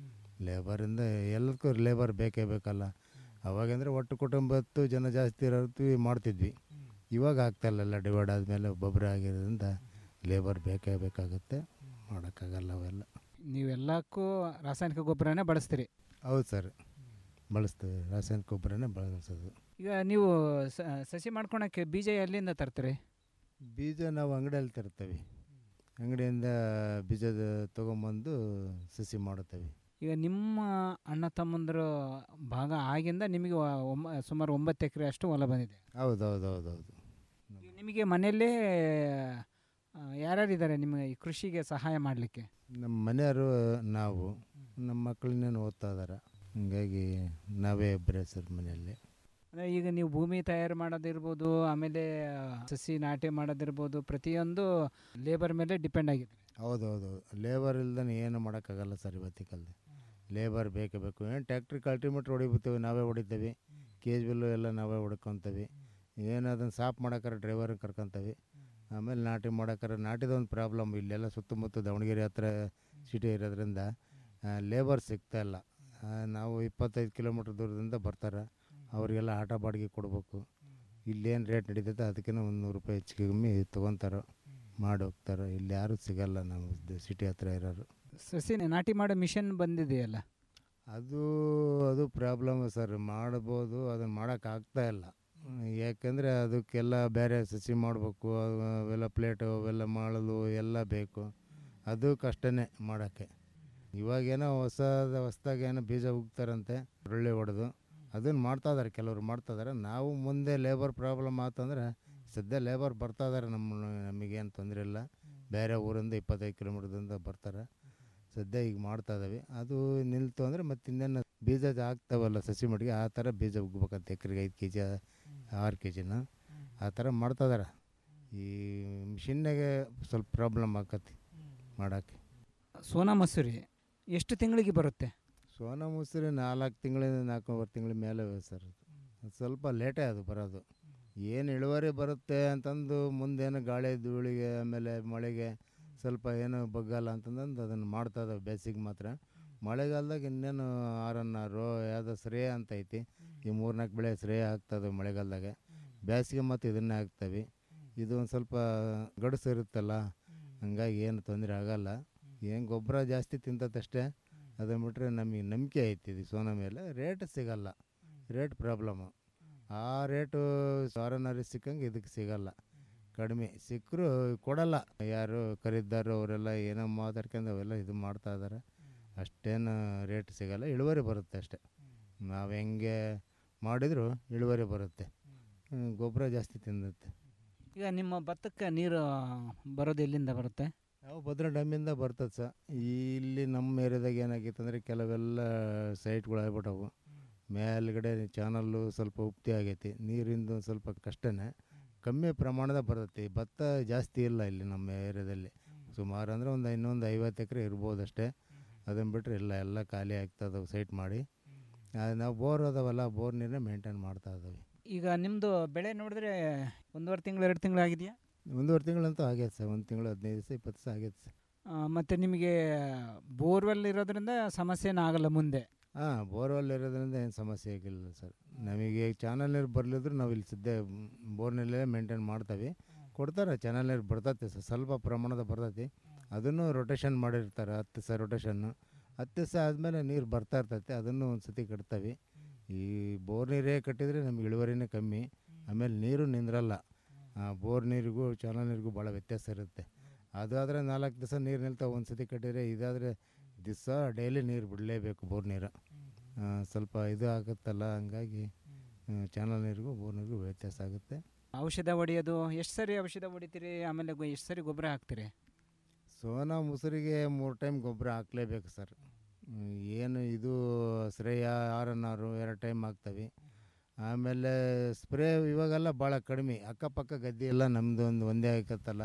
Speaker 19: ಲೇಬರಿಂದ ಎಲ್ಲದಕ್ಕೂ ಲೇಬರ್ ಬೇಕೇ ಬೇಕಲ್ಲ ಅವಾಗಂದರೆ ಒಟ್ಟು ಕುಟುಂಬ ಹತ್ತು ಜನ ಜಾಸ್ತಿ ಇರ್ತೀವಿ ಮಾಡ್ತಿದ್ವಿ ಇವಾಗ ಆಗ್ತಾಯಿಲ್ಲ ಎಲ್ಲ ಡಿವೈಡ್ ಆದಮೇಲೆ ಒಬ್ಬೊಬ್ಬರೇ ಆಗಿರೋದ್ರಿಂದ ಲೇಬರ್ ಬೇಕೇ ಬೇಕಾಗುತ್ತೆ ಮಾಡೋಕ್ಕಾಗಲ್ಲ ಅವೆಲ್ಲ
Speaker 18: ನೀವೆಲ್ಲಕ್ಕೂ ರಾಸಾಯನಿಕ ಗೊಬ್ಬರನೇ ಬಳಸ್ತೀರಿ
Speaker 19: ಹೌದು ಸರ್ ಬಳಸ್ತೇವೆ ರಾಸಾಯನಿಕ ಗೊಬ್ಬರನೇ ಬಳಸೋದು
Speaker 18: ಈಗ ನೀವು ಸ- ಸಸಿ ಮಾಡ್ಕೊಳಕ್ಕೆ ಬೀಜ ಎಲ್ಲಿಂದ ತರ್ತೀರಿ
Speaker 19: ಬೀಜ ನಾವು ಅಂಗಡಿಯಲ್ಲಿ ತರ್ತೇವೆ ಅಂಗಡಿಯಿಂದ ಬೀಜದ ತೊಗೊಂಬಂದು ಸಸಿ ಮಾಡುತ್ತೇವೆ
Speaker 18: ಈಗ ನಿಮ್ಮ ಅಣ್ಣ ತಮ್ಮಂದ್ರ ಭಾಗ ಆಗಿಂದ ನಿಮಗೆ ವ- ಒಮ್ಮ ಸುಮಾರು ಒಂಬತ್ತು ಎಕರೆ ಅಷ್ಟು ಹೊಲ ಬಂದಿದೆ
Speaker 19: ಹೌದು ಹೌದು ಹೌದು ಹೌದು
Speaker 18: ಈಗ ನಿಮಗೆ ಮನೆಯಲ್ಲೇ ಯಾರ್ಯಾರಿದ್ದಾರೆ ನಿಮಗೆ ಈ ಕೃಷಿಗೆ ಸಹಾಯ ಮಾಡಲಿಕ್ಕೆ
Speaker 19: ನಮ್ಮ ಮನೆಯವರು ನಾವು ನಮ್ಮ ಮಕ್ಕಳನ್ನೇನು ಓದ್ತಾ ಇದ್ದಾರೆ ಹಂಗಾಗಿ ನಾವೇ ಇಬ್ಬರೇ ಸರ್ ಮನೆಯಲ್ಲಿ
Speaker 18: ಅಂದರೆ ಈಗ ನೀವು ಭೂಮಿ ತಯಾರು ಮಾಡೋದಿರ್ಬೋದು ಆಮೇಲೆ ಆ, ಸಸಿ ನಾಟಿ ಮಾಡೋದಿರ್ಬೋದು ಪ್ರತಿಯೊಂದು ಲೇಬರ್ ಮೇಲೆ ಡಿಪೆಂಡ್ ಆಗಿದೆ
Speaker 19: ಹೌದು ಹೌದು ಲೇಬರ್ ಇಲ್ದೇ ಏನು ಮಾಡೋಕ್ಕಾಗಲ್ಲ ಸರ್ ಇವತ್ತಿಕಲ್ದೆ ಲೇಬರ್ ಬೇಕೇ ಬೇಕು ಏನು ಟ್ಯಾಕ್ಟ್ರಿ ಕಲ್ಟಿಮೇಟ್ರ್ ಹೊಡಿಬಿಡ್ತೀವಿ ನಾವೇ ಹೊಡಿತೀವಿ ಕೇಜ್ ಬಿಲ್ಲು ಎಲ್ಲ ನಾವೇ ಹೊಡ್ಕೊತೀವಿ ಏನು ಅದನ್ನು ಸಾಫ್ ಮಾಡೋಕ್ಕಾರ ಡ್ರೈವರ್ ಕರ್ಕೊತೀವಿ ಆಮೇಲೆ ನಾಟಿ ಮಾಡೋಕ್ಕಾರ ನಾಟಿದೊಂದು ಪ್ರಾಬ್ಲಮ್ ಇಲ್ಲೆಲ್ಲ ಸುತ್ತಮುತ್ತ ದಾವಣಗೆರೆ ಹತ್ರ ಸಿಟಿ ಇರೋದ್ರಿಂದ ಲೇಬರ್ ಸಿಗ್ತಾ ಇಲ್ಲ ಆ, ನಾವು ಇಪ್ಪತ್ತೈದು ಕಿಲೋಮೀಟ್ರ್ ದೂರದಿಂದ ಬರ್ತಾರೆ ಅವರಿಗೆಲ್ಲ ಆಟ ಬಾಡಿಗೆ ಕೊಡಬೇಕು ಇಲ್ಲೇನು ರೇಟ್ ನಡೀತೈತೆ ಅದಕ್ಕಿಂತ ಒಂದು ನೂರು ರೂಪಾಯಿ ಹೆಚ್ಚು ಕಮ್ಮಿ ತೊಗೊತಾರೆ ಮಾಡಿ ಹೋಗ್ತಾರೆ ಇಲ್ಲಿ ಯಾರೂ ಸಿಗಲ್ಲ ನಮ್ಮ ಸಿಟಿ ಹತ್ರ ಇರೋರು
Speaker 18: ಸಸಿ ನಾಟಿ ಮಾಡೋ ಮಿಷನ್ ಬಂದಿದೆಯಲ್ಲ
Speaker 19: ಅದು ಅದು ಪ್ರಾಬ್ಲಮ್ ಸರ್ ಮಾಡ್ಬೋದು ಅದನ್ನು ಮಾಡೋಕ್ಕಾಗ್ತಾ ಇಲ್ಲ ಯಾಕೆಂದರೆ ಅದಕ್ಕೆಲ್ಲ ಬೇರೆ ಸಸಿ ಮಾಡಬೇಕು ಅವೆಲ್ಲ ಪ್ಲೇಟು ಅವೆಲ್ಲ ಮಾಡಲು ಎಲ್ಲ ಬೇಕು ಅದು ಕಷ್ಟನೇ ಮಾಡೋಕ್ಕೆ ಇವಾಗೇನೋ ಹೊಸದ ಹೊಸ್ದಾಗಿ ಏನೋ ಬೀಜ ಉಗ್ತಾರಂತೆ ಒಳ್ಳೆ ಹೊಡೆದು ಅದನ್ನು ಮಾಡ್ತಾ ಇದಾರೆ ಕೆಲವರು ಮಾಡ್ತಾ ಇದಾರೆ ನಾವು ಮುಂದೆ ಲೇಬರ್ ಪ್ರಾಬ್ಲಮ್ ಆತಂದ್ರೆ ಸದ್ಯ ಲೇಬರ್ ಬರ್ತಾ ಇದಾರೆ ನಮ್ಮ ನಮಗೇನು ತೊಂದರೆ ಇಲ್ಲ ಬೇರೆ ಊರಿಂದ ಇಪ್ಪತ್ತೈದು ಕಿಲೋಮೀಟ್ರಿಂದ ಬರ್ತಾರೆ ಸದ್ಯ ಈಗ ಮಾಡ್ತಾ ಇದ್ದಾವೆ ಅದು ನಿಲ್ತು ಅಂದರೆ ಮತ್ತೆ ಇನ್ನೇನು ಬೀಜ ಆಗ್ತಾವಲ್ಲ ಸಸಿ ಮಡಿಗೆ ಆ ಥರ ಬೀಜ ಉಗ್ಬೇಕಂತ ಎಕರೆಗೆ ಐದು ಕೆ ಜಿ ಆರು ಕೆ ಜಿನ ಆ ಥರ ಮಾಡ್ತಾ ಇದಾರೆ ಈ ಮಿಷಿನ್ನಾಗೆ ಸ್ವಲ್ಪ ಪ್ರಾಬ್ಲಮ್ ಆಕತಿ ಮಾಡೋಕ್ಕೆ
Speaker 18: ಸೋನಾ ಮಸೂರಿ ಎಷ್ಟು ತಿಂಗಳಿಗೆ ಬರುತ್ತೆ
Speaker 19: ಸೋನಾ ಮುಸುರಿ ನಾಲ್ಕು ತಿಂಗಳಿಂದ ನಾಲ್ಕೂವರೆ ತಿಂಗಳ ಮೇಲೆ ಸರ್ ಅದು. ಅದು ಸ್ವಲ್ಪ ಲೇಟೇ ಅದು ಬರೋದು ಏನು ಇಳುವರಿ ಬರುತ್ತೆ ಅಂತಂದು ಮುಂದೇನು ಗಾಳಿ ಧೂಳಿಗೆ ಆಮೇಲೆ ಮಳೆಗೆ ಸ್ವಲ್ಪ ಏನು ಬಗ್ಗಲ್ಲ ಅಂತಂದು ಅದನ್ನು ಮಾಡ್ತಾ ಇದ್ದಾವೆ ಬೇಸಿಗೆ ಮಾತ್ರ ಮಳೆಗಾಲದಾಗ ಇನ್ನೇನು ಆರ್ ಎನ್ ಆರು ಯಾವುದೋ ಶ್ರೇಯ ಅಂತ ಐತಿ ಈ ಮೂರ್ನಾಲ್ಕು ಬೆಳೆ ಶ್ರೇಯ ಆಗ್ತದೆ ಮಳೆಗಾಲದಾಗ ಬೇಸಿಗೆ ಮತ್ತು ಇದನ್ನೇ ಹಾಕ್ತವೆ ಇದು ಒಂದು ಸ್ವಲ್ಪ ಗಡುಸು ಇರುತ್ತಲ್ಲ ಹಂಗಾಗಿ ಏನು ತೊಂದರೆ ಆಗಲ್ಲ ಏನು ಗೊಬ್ಬರ ಜಾಸ್ತಿ ತಿಂತದಷ್ಟೇ ಅದನ್ನು ಬಿಟ್ಟರೆ ನಮಗೆ ನಂಬಿಕೆ ಐತಿ ಇದು ಸೋನಾ ಮೇಲೆ ರೇಟ್ ಸಿಗಲ್ಲ ರೇಟ್ ಪ್ರಾಬ್ಲಮ್ಮು ಆ ರೇಟು ಸಾರನಾರಿ ಸಿಕ್ಕಂಗೆ ಇದಕ್ಕೆ ಸಿಗಲ್ಲ ಕಡಿಮೆ ಸಿಕ್ಕರು ಕೊಡಲ್ಲ ಯಾರು ಖರೀದಾರು ಅವರೆಲ್ಲ ಏನೋ ಮಾತಾಡ್ಕೊಂಡು ಅವೆಲ್ಲ ಇದು ಮಾಡ್ತಾ ಇದ್ದಾರೆ ಅಷ್ಟೇನು ರೇಟ್ ಸಿಗಲ್ಲ ಇಳುವರಿ ಬರುತ್ತೆ ಅಷ್ಟೇ ನಾವು ಹೆಂಗೆ ಮಾಡಿದರೂ ಇಳುವರಿ ಬರುತ್ತೆ ಹ್ಮ್, ಗೊಬ್ಬರ ಜಾಸ್ತಿ ತಿನ್ನುತ್ತೆ
Speaker 18: ಈಗ ನಿಮ್ಮ ಭತ್ತಕ್ಕೆ ನೀರು ಬರೋದು ಎಲ್ಲಿಂದ ಬರುತ್ತೆ
Speaker 19: ನಾವು ಭದ್ರಾ ಡ್ಯಾಮಿಂದ ಬರ್ತದೆ ಸರ್ ಇಲ್ಲಿ ನಮ್ಮ ಏರಿಯಾದಾಗ ಏನಾಗೈತೆ ಅಂದರೆ ಕೆಲವೆಲ್ಲ ಸೈಟ್ಗಳು ಆಗ್ಬಿಟ್ಟವು ಮೇಲ್ಗಡೆ ಚಾನಲ್ಲು ಸ್ವಲ್ಪ ಉಪ್ತಿ ಆಗೈತಿ ನೀರಿಂದು ಒಂದ್ ಸ್ವಲ್ಪ ಕಷ್ಟನೇ ಕಮ್ಮಿ ಪ್ರಮಾಣದ ಬರ್ತೈತಿ ಭತ್ತ ಜಾಸ್ತಿ ಇಲ್ಲ ಇಲ್ಲಿ ನಮ್ಮ ಏರಿಯಾದಲ್ಲಿ ಸುಮಾರು ಅಂದರೆ ಒಂದು ಇನ್ನೊಂದು ಐವತ್ತು ಎಕರೆ ಇರ್ಬೋದು ಅಷ್ಟೇ ಅದನ್ನು ಬಿಟ್ಟರೆ ಇಲ್ಲ ಎಲ್ಲ ಖಾಲಿ ಆಗ್ತದವು ಸೈಟ್ ಮಾಡಿ ಅದು ನಾವು ಬೋರ್ ಅದಾವಲ್ಲ ಬೋರ್ ನೀರನ್ನೇ ಮೇಂಟೈನ್ ಮಾಡ್ತಾ ಇದ್ದಾವೆ
Speaker 18: ಈಗ ನಿಮ್ಮದು ಬೆಳೆ ನೋಡಿದ್ರೆ ಒಂದೂವರೆ ತಿಂಗಳು ಎರಡು ತಿಂಗಳು ಆಗಿದೆಯಾ
Speaker 19: ಒಂದೂವರೆ ತಿಂಗಳಂತೂ ಆಗೈತೆ ಸರ್ ಒಂದು ತಿಂಗಳು ಹದಿನೈದು ದಿವಸ ಇಪ್ಪತ್ತು ದಿವಸ ಆಗೈತೆ ಸರ್
Speaker 18: ಮತ್ತು ನಿಮಗೆ ಬೋರ್ವೆಲ್ ಇರೋದ್ರಿಂದ ಸಮಸ್ಯೆ ಆಗಲ್ಲ ಮುಂದೆ
Speaker 19: ಹಾಂ ಬೋರ್ವೆಲ್ ಇರೋದ್ರಿಂದ ಏನು ಸಮಸ್ಯೆ ಆಗಿಲ್ಲ ಸರ್ ನಮಗೆ ಚಾನಲ್ ನೀರು ಬರಲಿದ್ರು ನಾವು ಇಲ್ಲಿ ಸದ್ಯ ಬೋರ್ನಲ್ಲೇ ಮೇಂಟೈನ್ ಮಾಡ್ತೀವಿ ಕೊಡ್ತಾರೆ ಚಾನಲ್ ನೀರು ಬರ್ತೈತೆ ಸರ್ ಸ್ವಲ್ಪ ಪ್ರಮಾಣದ ಬರ್ತೈತಿ ಅದನ್ನು ರೊಟೇಷನ್ ಮಾಡಿರ್ತಾರೆ ಹತ್ತು ದಿವಸ ರೊಟೇಷನ್ನು ಹತ್ತು ದಿವಸ ಆದಮೇಲೆ ನೀರು ಬರ್ತಾ ಇರ್ತೈತೆ ಅದನ್ನು ಒಂದು ಸತಿ ಕಟ್ತವೆ ಈ ಬೋರ್ ನೀರೇ ಕಟ್ಟಿದರೆ ನಮ್ಗೆ ಇಳುವರಿನೇ ಕಮ್ಮಿ ಆಮೇಲೆ ನೀರು ನಿಂದ್ರಲ್ಲ ಆ ಬೋರ್ ನೀರಿಗೂ ಚಾನಲ್ ನೀರಿಗೂ ಭಾಳ ವ್ಯತ್ಯಾಸ ಇರುತ್ತೆ ಅದಾದರೆ ನಾಲ್ಕು ದಿವಸ ನೀರು ನಿಲ್ತಾವೆ ಒಂದು ಸತಿ ಕಟ್ಟಿದರೆ ಇದಾದರೆ ದಿವಸ ಡೈಲಿ ನೀರು ಬಿಡಲೇಬೇಕು ಬೋರ್ ನೀರು ಆ, ಸ್ವಲ್ಪ ಇದು ಆಗುತ್ತಲ್ಲ ಹಂಗಾಗಿ ಚಾನಲ್ ನೀರಿಗೂ ಬೋರ್ ನೀರಿಗೂ ವ್ಯತ್ಯಾಸ ಆಗುತ್ತೆ
Speaker 18: ಔಷಧ ಹೊಡೆಯೋದು ಎಷ್ಟು ಸರಿ ಔಷಧ ಹೊಡಿತೀರಿ ಆಮೇಲೆ ಎಷ್ಟು ಸರಿ ಗೊಬ್ಬರ ಹಾಕ್ತೀರಿ
Speaker 19: ಸೋನಾ ಮುಸುರಿಗೆ ಮೂರು ಟೈಮ್ ಗೊಬ್ಬರ ಹಾಕ್ಲೇಬೇಕು ಸರ್ ಹ್ಮ್, ಏನು ಇದು ಶ್ರೇಯ ಆರ್ ಎನ್ ಆರು ಎರಡು ಟೈಮ್ ಹಾಕ್ತವೆ ಆಮೇಲೆ ಸ್ಪ್ರೇ ಇವಾಗೆಲ್ಲ ಭಾಳ ಕಡಿಮೆ ಅಕ್ಕಪಕ್ಕ ಗದ್ದೆ ಎಲ್ಲ ನಮ್ಮದು ಒಂದು ಒಂದೇ ಆಕತ್ತಲ್ಲ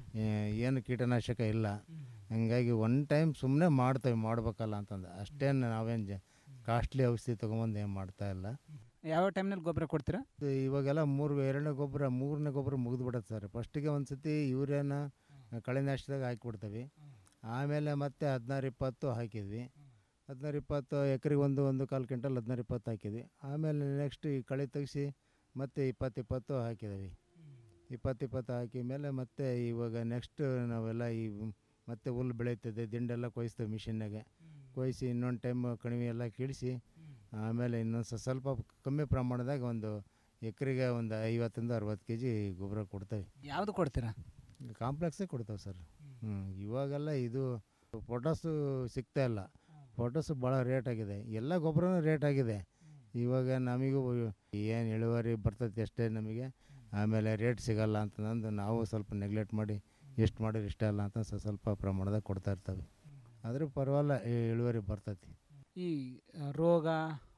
Speaker 19: ಏನು ಕೀಟನಾಶಕ ಇಲ್ಲ ಹಂಗಾಗಿ ಒನ್ ಟೈಮ್ ಸುಮ್ಮನೆ ಮಾಡ್ತೇವೆ ಮಾಡ್ಬೇಕಲ್ಲ ಅಂತಂದು ಅಷ್ಟೇನು ನಾವೇನು ಜ ಕಾಸ್ಟ್ಲಿ ಔಷಧಿ ತೊಗೊಂಬಂದು ಏನು ಮಾಡ್ತಾ ಇಲ್ಲ
Speaker 18: ಯಾವ ಟೈಮ್ನಲ್ಲಿ ಗೊಬ್ಬರ ಕೊಡ್ತೀರಾ
Speaker 19: ಇದು ಇವಾಗೆಲ್ಲ ಮೂರು ಎರಡನೇ ಗೊಬ್ಬರ ಮೂರನೇ ಗೊಬ್ಬರ ಮುಗಿದು ಬಿಡುತ್ತೆ ಸರ್ ಫಸ್ಟಿಗೆ ಒಂದು ಸತಿ ಯೂರಿಯಾನ ಕಳೆನಾಶದಾಗ ಹಾಕಿಬಿಡ್ತೀವಿ ಆಮೇಲೆ ಮತ್ತೆ ಹದಿನಾರು ಇಪ್ಪತ್ತು ಹಾಕಿದ್ವಿ ಹದಿನಾರು ಇಪ್ಪತ್ತು ಎಕರೆಗೆ ಒಂದು ಒಂದು ಕಾಲು ಕ್ವಿಂಟಲ್ ಹದಿನಾರು ಇಪ್ಪತ್ತು ಹಾಕಿದ್ವಿ ಆಮೇಲೆ ನೆಕ್ಸ್ಟ್ ಈ ಕಳೆ ತೆಗಿಸಿ ಮತ್ತೆ ಇಪ್ಪತ್ತು ಇಪ್ಪತ್ತು ಹಾಕಿದ್ದೀವಿ ಇಪ್ಪತ್ತು ಇಪ್ಪತ್ತು ಹಾಕಿ ಮೇಲೆ ಮತ್ತೆ ಇವಾಗ ನೆಕ್ಸ್ಟ್ ನಾವೆಲ್ಲ ಈ ಮತ್ತೆ ಹುಲ್ಲು ಬೆಳೀತದೆ ದಿಂಡೆಲ್ಲ ಕೊಯ್ಸ್ತೇವೆ ಮಿಷಿನ್ನಾಗೆ ಕೊಯ್ಸಿ ಇನ್ನೊಂದು ಟೈಮ್ ಕಣಿವೆ ಎಲ್ಲ ಕೀಳಿಸಿ ಆಮೇಲೆ ಇನ್ನೊಂದು ಸ- ಸ್ವಲ್ಪ ಕಮ್ಮಿ ಪ್ರಮಾಣದಾಗ ಒಂದು ಎಕರೆಗೆ ಒಂದು ಐವತ್ತರಿಂದ ಅರವತ್ತು ಕೆ ಜಿ ಗೊಬ್ಬರ ಕೊಡ್ತೇವೆ
Speaker 18: ಯಾವುದು ಕೊಡ್ತೀರಾ
Speaker 19: ಕಾಂಪ್ಲೆಕ್ಸೇ ಕೊಡ್ತೇವೆ ಸರ್ ಹ್ಞೂ ಇವಾಗೆಲ್ಲ ಇದು ಪೊಟಾಸು ಸಿಗ್ತಾ ಇಲ್ಲ ಪೊಟಾಸು ಭಾಳ ರೇಟ್ ಆಗಿದೆ ಎಲ್ಲ ಗೊಬ್ಬರನೂ ರೇಟ್ ಆಗಿದೆ ಇವಾಗ ನಮಗೂ ಏನು ಇಳುವರಿ ಬರ್ತೈತೆ ಅಷ್ಟೇ ನಮಗೆ ಆಮೇಲೆ ರೇಟ್ ಸಿಗಲ್ಲ ಅಂತಂದು ನಾವು ಸ್ವಲ್ಪ ನೆಗ್ಲೆಕ್ಟ್ ಮಾಡಿ ಎಷ್ಟು ಮಾಡಿದ್ರೆ ಇಷ್ಟ ಅಲ್ಲ ಅಂತ ಸ- ಸ್ವಲ್ಪ ಪ್ರಮಾಣದಾಗ ಕೊಡ್ತಾ ಇರ್ತವೆ ಆದರೂ ಪರವಾಗಿಲ್ಲ ಈ ಇಳುವರಿ ಬರ್ತೈತಿ
Speaker 18: ಈ ಆ, ರೋಗ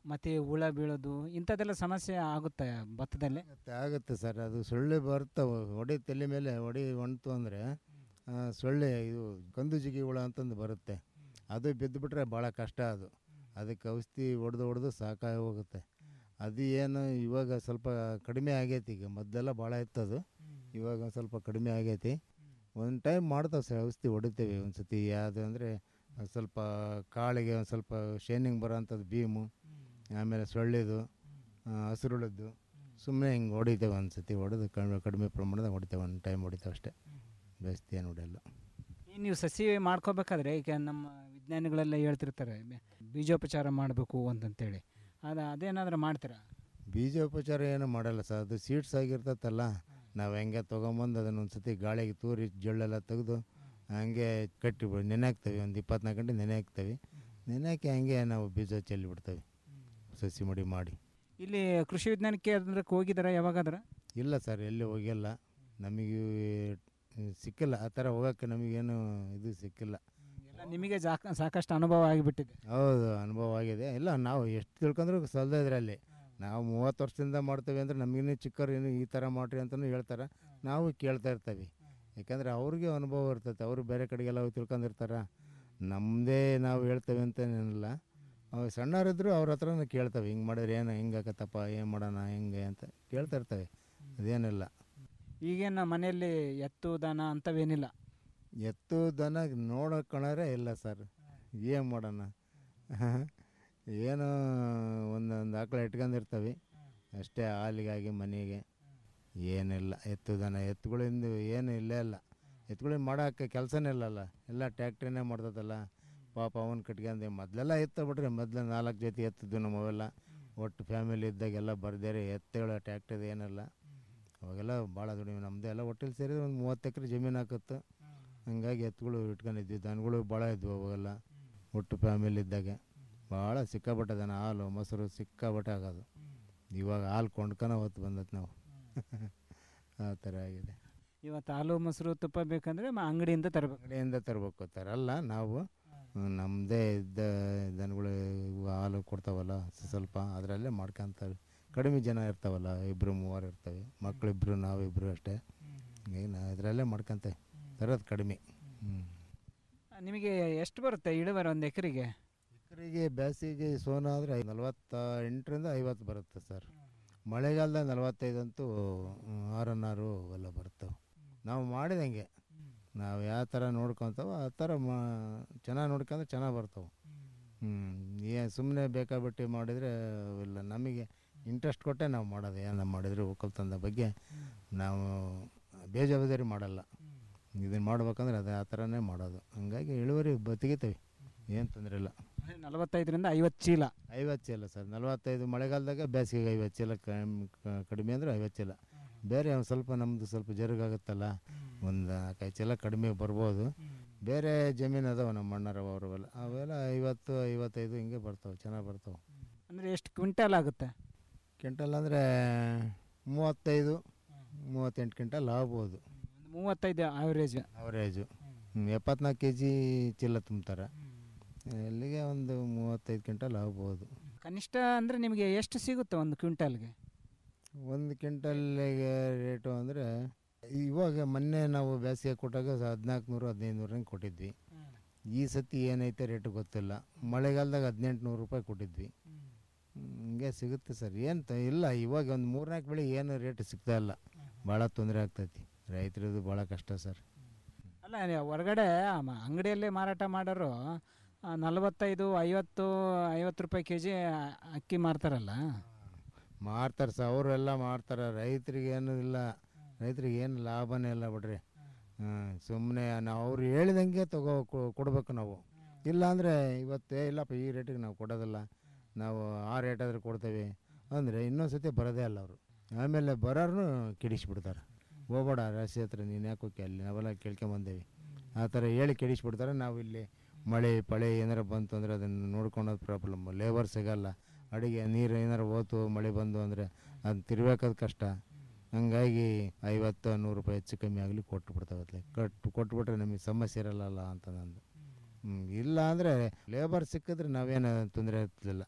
Speaker 18: ಮತ್ತು ಹುಳ ಬೀಳೋದು ಇಂಥದ್ದೆಲ್ಲ ಸಮಸ್ಯೆ ಆಗುತ್ತೆ ಭತ್ತದಲ್ಲಿ
Speaker 19: ಮತ್ತೆ ಆಗುತ್ತೆ ಸರ್ ಅದು ಸೊಳ್ಳೆ ಬರ್ತಾವೆ ಹೊಡೆ ತಲೆ ಮೇಲೆ ಹೊಡೆ ಹೊಣ್ತು ಅಂದರೆ ಸೊಳ್ಳೆ ಇದು ಕಂದು ಜಿಗಿ ಹುಳ ಅಂತಂದು ಬರುತ್ತೆ ಅದು ಬಿದ್ದುಬಿಟ್ರೆ ಭಾಳ ಕಷ್ಟ ಅದು ಅದಕ್ಕೆ ಔಷಧಿ ಹೊಡೆದು ಹೊಡೆದು ಸಾಕಾಗಿ ಹೋಗುತ್ತೆ ಅದು ಏನು ಇವಾಗ ಸ್ವಲ್ಪ ಕಡಿಮೆ ಆಗೈತಿ ಈಗ ಮೊದಲೆಲ್ಲ ಭಾಳ ಇತ್ತದು ಇವಾಗ ಒಂದ್ ಸ್ವಲ್ಪ ಕಡಿಮೆ ಆಗೈತಿ ಒಂದು ಟೈಮ್ ಮಾಡ್ತಾವೆ ಸರ್ ಔಷಧಿ ಹೊಡಿತೇವೆ ಒಂದು ಸತಿ ಯಾವುದು ಅಂದರೆ ಸ್ವಲ್ಪ ಕಾಳಿಗೆ ಒಂದು ಸ್ವಲ್ಪ ಶೈನಿಂಗ್ ಬರೋ ಅಂಥದ್ದು ಭೀಮು ಆಮೇಲೆ ಸೊಳ್ಳೆದು ಹಸಿರುಳದ್ದು ಸುಮ್ಮನೆ ಹಿಂಗೆ ಹೊಡಿತೇವೆ ಒಂದು ಸತಿ ಹೊಡೆದು ಕಡಿಮೆ ಕಡಿಮೆ ಪ್ರಮಾಣದಾಗ ಹೊಡಿತೇವೆ ಒಂದು ಟೈಮ್ ಹೊಡಿತೇವೆ ಅಷ್ಟೇ ಜಾಸ್ತಿ ಏನು ಹೊಡೆಯಲ್ಲ
Speaker 18: ಈ ನೀವು ಸಸಿ ಮಾಡ್ಕೋಬೇಕಾದ್ರೆ ಈಗ ನಮ್ಮ ವಿಜ್ಞಾನಿಗಳೆಲ್ಲ ಹೇಳ್ತಿರ್ತಾರೆ ಬೆ- ಬೀಜೋಪಚಾರ ಮಾಡಬೇಕು ಅಂತಂತೇಳಿ ಅದು ಅದೇನಾದರೂ ಮಾಡ್ತೀರಾ
Speaker 19: ಬೀಜೋಪಚಾರ ಏನು ಮಾಡಲ್ಲ ಸರ್ ಅದು ಸೀಡ್ಸ್ ಆಗಿರ್ತೈತಲ್ಲ ನಾವು ಹೆಂಗೆ ತೊಗೊಂಬಂದು ಅದನ್ನು ಒಂದು ಸತಿ ಗಾಳಿಗೆ ತೂರಿ ಜೊಳ್ಳೆಲ್ಲ ತೆಗೆದು ಹಂಗೆ ಕಟ್ಟಿ ಬಿಡ್- ನೆನೆ ಹಾಕ್ತೇವೆ ಒಂದು ಇಪ್ಪತ್ನಾಲ್ಕು ಗಂಟೆ ನೆನೆ ಹಾಕ್ತೇವೆ ನೆನೆ ಹಾಕಿ ಹಂಗೆ ನಾವು ಬೀಜ ಚೆಲ್ಲಿ ಬಿಡ್ತೇವೆ ಸಸಿ ಮಡಿ ಮಾಡಿ
Speaker 18: ಇಲ್ಲಿ ಕೃಷಿ ವಿಜ್ಞಾನ ಕೇಂದ್ರಕ್ಕೆ ಹೋಗಿದ್ದೀರಾ ಯಾವಾಗಾದ್ರೆ
Speaker 19: ಇಲ್ಲ ಸರ್ ಎಲ್ಲಿ ಹೋಗಿಲ್ಲ ನಮಗೆ ಸಿಕ್ಕಿಲ್ಲ ಆ ಥರ ಹೋಗೋಕ್ಕೆ ನಮಗೇನು ಇದು ಸಿಕ್ಕಿಲ್ಲ
Speaker 18: ಎಲ್ಲ ನಿಮಗೆ ಜಾಕ ಸಾಕಷ್ಟು ಅನುಭವ ಆಗಿಬಿಟ್ಟಿದೆ
Speaker 19: ಹೌದು ಅನುಭವ ಆಗಿದೆ ಇಲ್ಲ ನಾವು ಎಷ್ಟು ತಿಳ್ಕೊಂಡ್ರು ಸಲ್ದ ಇದರಲ್ಲಿ ನಾವು ಮೂವತ್ತು ವರ್ಷದಿಂದ ಮಾಡ್ತೇವೆ ಅಂದರೆ ನಮಗಿನ್ನೂ ಚಿಕ್ಕವ್ರು ಏನು ಈ ಥರ ಮಾಡ್ರಿ ಅಂತಲೂ ಹೇಳ್ತಾರೆ ನಾವು ಕೇಳ್ತಾ ಇರ್ತೀವಿ ಯಾಕಂದರೆ ಅವ್ರಿಗೆ ಅನುಭವ ಇರ್ತೈತೆ ಅವರು ಬೇರೆ ಕಡೆಗೆಲ್ಲ ಹೋಗಿ ತಿಳ್ಕೊಂಡಿರ್ತಾರೆ ನಮ್ಮದೇ ನಾವು ಹೇಳ್ತೇವೆ ಅಂತ ಏನಿಲ್ಲ ಅವ್ರು ಸಣ್ಣವರಿದ್ರು ಅವ್ರ ಹತ್ರನೂ ಕೇಳ್ತೇವೆ ಹಿಂಗೆ ಮಾಡಿದ್ರೆ ಏನು ಹಿಂಗೆ ಆಕತ್ತಪ್ಪ ಏನು ಮಾಡೋಣ ಹೆಂಗೆ ಅಂತ ಕೇಳ್ತಾ ಇರ್ತೇವೆ ಅದೇನಿಲ್ಲ
Speaker 18: ಈಗೇನು ಮನೆಯಲ್ಲಿ ಎತ್ತು ದನ ಅಂಥವೇನಿಲ್ಲ
Speaker 19: ಎತ್ತು ದನ ನೋಡೋಕಣರೇ ಇಲ್ಲ ಸರ್ ಏನು ಮಾಡೋಣ ಏನೋ ಒಂದೊಂದು ಆಕಳ ಇಟ್ಕೊಂಡಿರ್ತೀವಿ ಅಷ್ಟೇ ಹಾಲಿಗಾಗಿ ಮನೆಗೆ ಏನಿಲ್ಲ ಎತ್ತು ದನ ಎತ್ತುಗಳಿಂದ ಏನು ಇಲ್ಲೇ ಇಲ್ಲ ಎತ್ತುಗಳಿಂದ ಮಾಡೋಕ್ಕೆ ಕೆಲಸನೇ ಇಲ್ಲಲ್ಲ ಎಲ್ಲ ಟ್ಯಾಕ್ಟ್ರಿನೇ ಮಾಡ್ತದಲ್ಲ ಪಾಪ ಅವನು ಕಟ್ಕೊಂಡು ಮೊದಲೆಲ್ಲ ಎತ್ತ ಬಿಡ್ರಿ ಮೊದಲು ನಾಲ್ಕು ಜೊತೆ ಎತ್ತಿದ್ವು ನಮ್ಮವೆಲ್ಲ ಒಟ್ಟು ಫ್ಯಾಮಿಲಿ ಇದ್ದಾಗೆಲ್ಲ ಬರ್ದೇರಿ ಎತ್ತುಗಳ ಟ್ಯಾಕ್ಟ್ರಿದು ಏನಿಲ್ಲ ಅವಾಗೆಲ್ಲ ಭಾಳ ದುಡಿಮೆ ನಮ್ಮದು ಎಲ್ಲ ಒಟ್ಟಿಗೆ ಸೇರಿ ಒಂದು ಮೂವತ್ತು ಎಕರೆ ಜಮೀನು ಹಾಕತ್ತು ಹಂಗಾಗಿ ಎತ್ತುಗಳು ಇಟ್ಕೊಂಡಿದ್ವಿ ದನಗಳು ಭಾಳ ಇದ್ವು ಅವಾಗೆಲ್ಲ ಒಟ್ಟು ಫ್ಯಾಮಿಲಿ ಇದ್ದಾಗೆ ಭಾಳ ಸಿಕ್ಕಾಪಟ್ಟೆ ದನ ಹಾಲು ಮೊಸರು ಸಿಕ್ಕಾಪಟ್ಟೆ ಆಗೋದು ಇವಾಗ ಹಾಲು ಕೊಂಡ್ಕೊನ ಹೊತ್ತು ಬಂದದ್ದು ನಾವು ಆ ಥರ ಆಗಿದೆ
Speaker 18: ಇವತ್ತು ಹಾಲು ಮೊಸರು ತುಪ್ಪ ಬೇಕಂದ್ರೆ ಮ- ಅಂಗಡಿಯಿಂದ ತರಬೇಕು
Speaker 19: ಅಂಗಡಿಯಿಂದ ತರಬೇಕು ತರಲ್ಲ ನಾವು ನಮ್ಮದೇ ಇದ್ದ ದನಗಳು ಇವು ಹಾಲು ಕೊಡ್ತಾವಲ್ಲ ಸ- ಸ್ವಲ್ಪ ಅದರಲ್ಲೇ ಮಾಡ್ಕೊಂತಾರೆ ಕಡಿಮೆ ಜನ ಇರ್ತಾವಲ್ಲ ಇಬ್ಬರು ಮೂವರು ಇರ್ತವೆ ಮಕ್ಕಳಿಬ್ರು ನಾವಿಬ್ಬರು ಅಷ್ಟೇ ಏನು ಅದರಲ್ಲೇ ಮಾಡ್ಕೊಂತೇವೆ ತರೋದು ಕಡಿಮೆ ಹ್ಞೂ
Speaker 18: ನಿಮಗೆ ಎಷ್ಟು ಬರುತ್ತೆ ಇಳುವರಿ ಒಂದು ಎಕರೆಗೆ
Speaker 19: ಎಕರೆಗೆ ಬೇಸಿಗೆ ಸೋನ ಆದರೆ ನಲವತ್ತ ಎಂಟರಿಂದ ಐವತ್ತು ಬರುತ್ತೆ ಸರ್ ಮಳೆಗಾಲದಾಗ ನಲವತ್ತೈದು ಅಂತೂ ಆರನ್ನಾರು ಎಲ್ಲ ಬರ್ತವೆ ನಾವು ಮಾಡಿದಂಗೆ ನಾವು ಯಾವ ಥರ ನೋಡ್ಕೊತಾವೋ ಆ ಥರ ಮಾ ಚೆನ್ನಾಗಿ ನೋಡ್ಕೊಂಡ್ರೆ ಚೆನ್ನಾಗಿ ಬರ್ತವೆ ಹ್ಞೂ ಏನು ಸುಮ್ಮನೆ ಬೇಕಾಬಿಟ್ಟು ಮಾಡಿದರೆ ಇಲ್ಲ ನಮಗೆ ಇಂಟ್ರೆಸ್ಟ್ ಕೊಟ್ಟೆ ನಾವು ಮಾಡೋದು ಏನು ಮಾಡಿದ್ರೆ ಒಕ್ಕಲ್ತನದ ಬಗ್ಗೆ ನಾವು ಬೇಜವಾಬ್ದಾರಿ ಮಾಡಲ್ಲ ಇದನ್ನು ಮಾಡ್ಬೇಕಂದ್ರೆ ಅದು ಆ ಥರನೇ ಮಾಡೋದು ಹಂಗಾಗಿ ಇಳುವರಿ ಬ ತೆಗಿತೇವೆ ಏನು ತೊಂದರೆ ಇಲ್ಲ
Speaker 18: ನಲವತ್ತೈದರಿಂದ ಐವತ್ತು ಚೀಲ
Speaker 19: ಐವತ್ತು ಚೀಲ ಸರ್ ನಲವತ್ತೈದು ಮಳೆಗಾಲದಾಗ ಬೇಸಿಗೆಗೆ ಐವತ್ತು ಚೀಲ ಕಮ್- ಕ- ಕಡಿಮೆ ಅಂದರೆ ಐವತ್ತು ಚೀಲ ಬೇರೆ ಒಂದು ಸ್ವಲ್ಪ ನಮ್ಮದು ಸ್ವಲ್ಪ ಜರುಗಾಗುತ್ತಲ್ಲ ಒಂದು ನಾಲ್ಕೈದು ಚೀಲ ಕಡಿಮೆ ಬರ್ಬೋದು ಬೇರೆ ಜಮೀನು ಅದಾವೆ ನಮ್ಮ ಅಣ್ಣರವ ಅವರವೆಲ್ಲ ಅವೆಲ್ಲ ಐವತ್ತು ಐವತ್ತೈದು ಹಿಂಗೆ ಬರ್ತಾವೆ ಚೆನ್ನಾಗಿ ಬರ್ತಾವೆ
Speaker 18: ಅಂದರೆ ಎಷ್ಟು ಕ್ವಿಂಟಲ್ ಆಗುತ್ತೆ
Speaker 19: ಕ್ವಿಂಟಲ್ ಅಂದರೆ ಮೂವತ್ತೈದು ಮೂವತ್ತೆಂಟು ಕ್ವಿಂಟಲ್ ಆಗ್ಬೋದು
Speaker 18: ಒಂದು ಮೂವತ್ತೈದು ಆವರೇಜ್
Speaker 19: ಅವರೇಜು ಎಪ್ಪತ್ನಾಲ್ಕು ಕೆ ಜಿ ಚೀಲ ತುಂಬ್ತಾರೆ ಇಲ್ಲಿಗೆ ಒಂದು ಮೂವತ್ತೈದು ಕ್ವಿಂಟಲ್ ಆಗ್ಬೋದು
Speaker 18: ಕನಿಷ್ಠ ಅಂದರೆ ನಿಮಗೆ ಎಷ್ಟು ಸಿಗುತ್ತೆ ಒಂದು ಕ್ವಿಂಟಲ್ಗೆ
Speaker 19: ಒಂದು ಕ್ವಿಂಟಲ್ಗೆ ರೇಟು ಅಂದರೆ ಇವಾಗ ಮೊನ್ನೆ ನಾವು ಬೇಸಿಗೆ ಕೊಟ್ಟಾಗ ಹದಿನಾಲ್ಕು ನೂರು ಹದಿನೈದು ನೂರು ಹಂಗೆ ಕೊಟ್ಟಿದ್ವಿ ಈ ಸತಿ ಏನೈತೆ ರೇಟು ಗೊತ್ತಿಲ್ಲ ಮಳೆಗಾಲದಾಗ ಹದಿನೆಂಟು ನೂರು ರೂಪಾಯಿ ಕೊಟ್ಟಿದ್ವಿ ಹ್ಮ್, ಹಿಂಗೆ ಸಿಗುತ್ತೆ ಸರ್ ಏನು ತ ಇಲ್ಲ ಇವಾಗ ಒಂದು ಮೂರ್ನಾಲ್ಕು ಬೆಳೆ ಏನು ರೇಟ್ ಸಿಗ್ತಾ ಇಲ್ಲ ಭಾಳ ತೊಂದರೆ ಆಗ್ತೈತಿ ರೈತರದು ಭಾಳ ಕಷ್ಟ ಸರ್
Speaker 18: ಅಲ್ಲ ನೀವು ಹೊರಗಡೆ ಆ ಮ- ಅಂಗಡಿಯಲ್ಲೇ ಮಾರಾಟ ಮಾಡೋರು ಆ, ನಲವತ್ತೈದು ಐವತ್ತು ಐವತ್ತು ರೂಪಾಯಿ ಕೆ ಜಿ ಅಕ್ಕಿ ಮಾರ್ತಾರಲ್ಲ
Speaker 19: ಮಾರ್ತಾರೆ ಸರ್ ಅವರೆಲ್ಲ ಮಾರ್ತಾರೆ ರೈತರಿಗೆ ಏನು ಇಲ್ಲ ರೈತರಿಗೆ ಏನು ಲಾಭನೇ ಇಲ್ಲ ಬಿಡ್ರಿ ಸುಮ್ಮನೆ ನಾವು ಅವ್ರು ಹೇಳಿದಂಗೆ ತಗೋ ಕೊ- ಕೊಡ್ಬೇಕು ನಾವು ಇಲ್ಲ ಅಂದರೆ ಇವತ್ತೇ ಇಲ್ಲಪ್ಪ ಈ ರೇಟಿಗೆ ನಾವು ಕೊಡೋದಿಲ್ಲ ನಾವು ಆ ರೇಟ್ ಆದ್ರೆ ಕೊಡ್ತೇವೆ ಅಂದರೆ ಇನ್ನೊಂದು ಸತಿ ಬರೋದೇ ಅಲ್ಲ ಅವರು ಆಮೇಲೆ ಬರೋರ್ನು ಕೆಡಿಸ್ಬಿಡ್ತಾರೆ ಹೋಗ್ಬೇಡ ರಾಶಿ ಹತ್ರ ನೀನು ಯಾಕೆ ಹೋಗಿ ಅಲ್ಲಿ ನಾವೆಲ್ಲ ಕೇಳ್ಕೊಂಬಂದೇವಿ ಆ ಥರ ಹೇಳಿ ಕೆಡಿಸ್ಬಿಡ್ತಾರೆ ನಾವು ಇಲ್ಲಿ ಮಳೆ ಪಳೆ ಏನಾರ ಬಂತು ಅಂದರೆ ಅದನ್ನು ನೋಡ್ಕೊಳೋದು ಪ್ರಾಬ್ಲಮ್ ಲೇಬರ್ ಸಿಗಲ್ಲ ಅಡುಗೆ ನೀರು ಏನಾರು ಹೋತು ಮಳೆ ಬಂದು ಅಂದರೆ ಅದು ತಿರ್ಬೇಕಾದ ಕಷ್ಟ ಹಂಗಾಗಿ ಐವತ್ತು ನೂರು ರೂಪಾಯಿ ಹೆಚ್ಚು ಕಮ್ಮಿ ಆಗಲಿ ಕೊಟ್ಟು ಬಿಡ್ತಾವತ್ಲೆ ಕಟ್ಟು ಕೊಟ್ಬಿಟ್ರೆ ನಮಗೆ ಸಮಸ್ಯೆ ಇರಲ್ಲ ಅಂತ ನಂದು ಹ್ಮ್, ಇಲ್ಲ ಅಂದರೆ ಲೇಬರ್ ಸಿಕ್ಕಿದ್ರೆ ನಾವೇನು ತೊಂದರೆ ಇರ್ತಿಲ್ಲ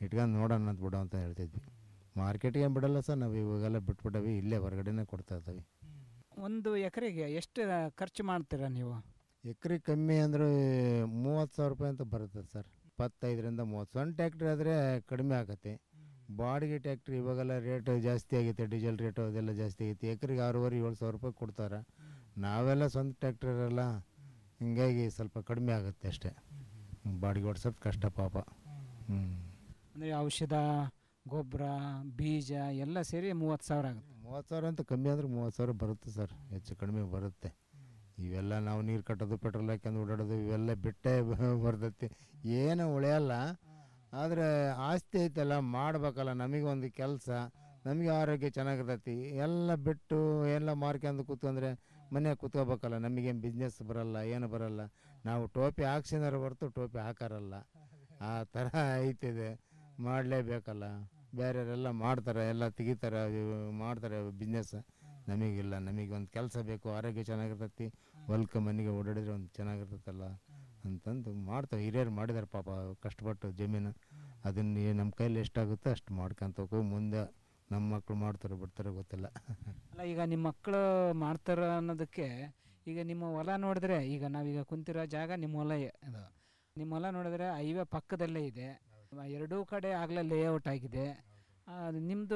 Speaker 19: ಇಟ್ಕೊಂಡು ನೋಡೋಣ ಅಂತ ಬಿಡು ಅಂತ ಹೇಳ್ತಿದ್ವಿ ಮಾರ್ಕೆಟ್ಗೆ ಏನು ಬಿಡಲ್ಲ ಸರ್ ನಾವು ಇವಾಗೆಲ್ಲ ಬಿಟ್ಬಿಟ್ಟವಿ ಇಲ್ಲೇ ಹೊರಗಡೆನೇ ಕೊಡ್ತಾ ಇದ್ದೀವಿ
Speaker 18: ಒಂದು ಎಕರೆಗೆ ಎಷ್ಟು ಖರ್ಚು ಮಾಡ್ತೀರಾ ನೀವು
Speaker 19: ಎಕರೆ ಕಮ್ಮಿ ಅಂದರೆ ಮೂವತ್ತು ಸಾವಿರ ರೂಪಾಯಿ ಅಂತ ಬರುತ್ತೆ ಸರ್ ಇಪ್ಪತ್ತೈದರಿಂದ ಮೂವತ್ತು ಸಣ್ಣ ಟ್ಯಾಕ್ಟ್ರಿ ಆದರೆ ಕಡಿಮೆ ಆಗುತ್ತೆ ಬಾಡಿಗೆ ಟ್ಯಾಕ್ಟ್ರಿ ಇವಾಗೆಲ್ಲ ರೇಟ್ ಜಾಸ್ತಿ ಆಗೈತೆ ಡೀಸೆಲ್ ರೇಟು ಅದೆಲ್ಲ ಜಾಸ್ತಿ ಆಗೈತೆ ಎಕರೆಗೆ ಆರೂವರೆ ಏಳು ಸಾವಿರ ರೂಪಾಯಿ ಕೊಡ್ತಾರೆ ನಾವೆಲ್ಲ ಸ್ವಂತ ಟ್ಯಾಕ್ಟ್ರಿ ಇರಲ್ಲ ಹಿಂಗಾಗಿ ಸ್ವಲ್ಪ ಕಡಿಮೆ ಆಗುತ್ತೆ ಅಷ್ಟೇ ಬಾಡಿಗೆ ಓಡ್ಸೋದು ಕಷ್ಟ ಪಾಪ ಹ್ಞೂ
Speaker 18: ಅಂದರೆ ಔಷಧ ಗೊಬ್ಬರ ಬೀಜ ಎಲ್ಲ ಸೇರಿ ಮೂವತ್ತು ಸಾವಿರ ಆಗುತ್ತೆ
Speaker 19: ಮೂವತ್ತು ಸಾವಿರ ಅಂತ ಕಮ್ಮಿ ಅಂದರೆ ಮೂವತ್ತು ಸಾವಿರ ಬರುತ್ತೆ ಸರ್ ಹೆಚ್ಚು ಕಡಿಮೆ ಬರುತ್ತೆ ಇವೆಲ್ಲ ನಾವು ನೀರು ಕಟ್ಟೋದು ಪೆಟ್ರೋಲ್ ಹಾಕ್ಯಂದು ಓಡಾಡೋದು ಇವೆಲ್ಲ ಬಿಟ್ಟೇ ಬರ್ತೈತಿ ಏನು ಉಳಿಯಲ್ಲ ಆದರೆ ಆಸ್ತಿ ಐತಲ್ಲ ಮಾಡ್ಬೇಕಲ್ಲ ನಮಗೊಂದು ಕೆಲಸ ನಮಗೆ ಆರೋಗ್ಯ ಚೆನ್ನಾಗಿರ್ತೈತಿ ಎಲ್ಲ ಬಿಟ್ಟು ಎಲ್ಲ ಮಾರ್ಕೊಂಡು ಕೂತ್ಕೊಂಡ್ರೆ ಮನೆಯಾಗ ಕೂತ್ಕೋಬೇಕಲ್ಲ ನಮಗೇನು ಬಿಸ್ನೆಸ್ ಬರಲ್ಲ ಏನು ಬರಲ್ಲ ನಾವು ಟೋಪಿ ಹಾಕ್ಸಿದಾರೆ ಹೊರ್ತು ಟೋಪಿ ಹಾಕಾರಲ್ಲ ಆ ಥರ ಐತಿದೆ ಮಾಡಲೇಬೇಕಲ್ಲ ಬೇರೆಯವರೆಲ್ಲ ಮಾಡ್ತಾರೆ ಎಲ್ಲ ತೆಗಿತಾರೆ ಇವು ಮಾಡ್ತಾರೆ ಬಿಸ್ನೆಸ್ ನಮಗಿಲ್ಲ ನಮಗೆ ಒಂದು ಕೆಲಸ ಬೇಕು ಆರೋಗ್ಯ ಚೆನ್ನಾಗಿರ್ತೈತಿ ಹೊಲ್ಕ ಮನೆಗೆ ಓಡಾಡಿದ್ರೆ ಒಂದು ಚೆನ್ನಾಗಿರ್ತೈತಲ್ಲ ಅಂತಂದು ಮಾಡ್ತಾರೆ ಹಿರಿಯರು ಮಾಡಿದ್ದಾರೆ ಪಾಪ ಕಷ್ಟಪಟ್ಟು ಜಮೀನು ಅದನ್ನು ನಮ್ಮ ಕೈಲಿ ಎಷ್ಟಾಗುತ್ತೋ ಅಷ್ಟು ಮಾಡ್ಕೊಂತ ಹೋಗೋ ಮುಂದೆ ನಮ್ಮ ಮಕ್ಕಳು ಮಾಡ್ತಾರೆ ಬಿಡ್ತಾರೆ ಗೊತ್ತಿಲ್ಲ
Speaker 18: ಅಲ್ಲ ಈಗ ನಿಮ್ಮ ಮಕ್ಕಳು ಮಾಡ್ತಾರ ಅನ್ನೋದಕ್ಕೆ ಈಗ ನಿಮ್ಮ ಹೊಲ ನೋಡಿದ್ರೆ ಈಗ ನಾವೀಗ ಕುಂತಿರೋ ಜಾಗ ನಿಮ್ಮ ಹೊಲ ಎ- ಅದು ನಿಮ್ಮ ಹೊಲ ನೋಡಿದ್ರೆ ಹೈವೇ ಪಕ್ಕದಲ್ಲೇ ಇದೆ ಎರಡೂ ಕಡೆ ಆಗಲೇ ಲೇಔಟ್ ಆಗಿದೆ ಆ, ನಿಮ್ಮದು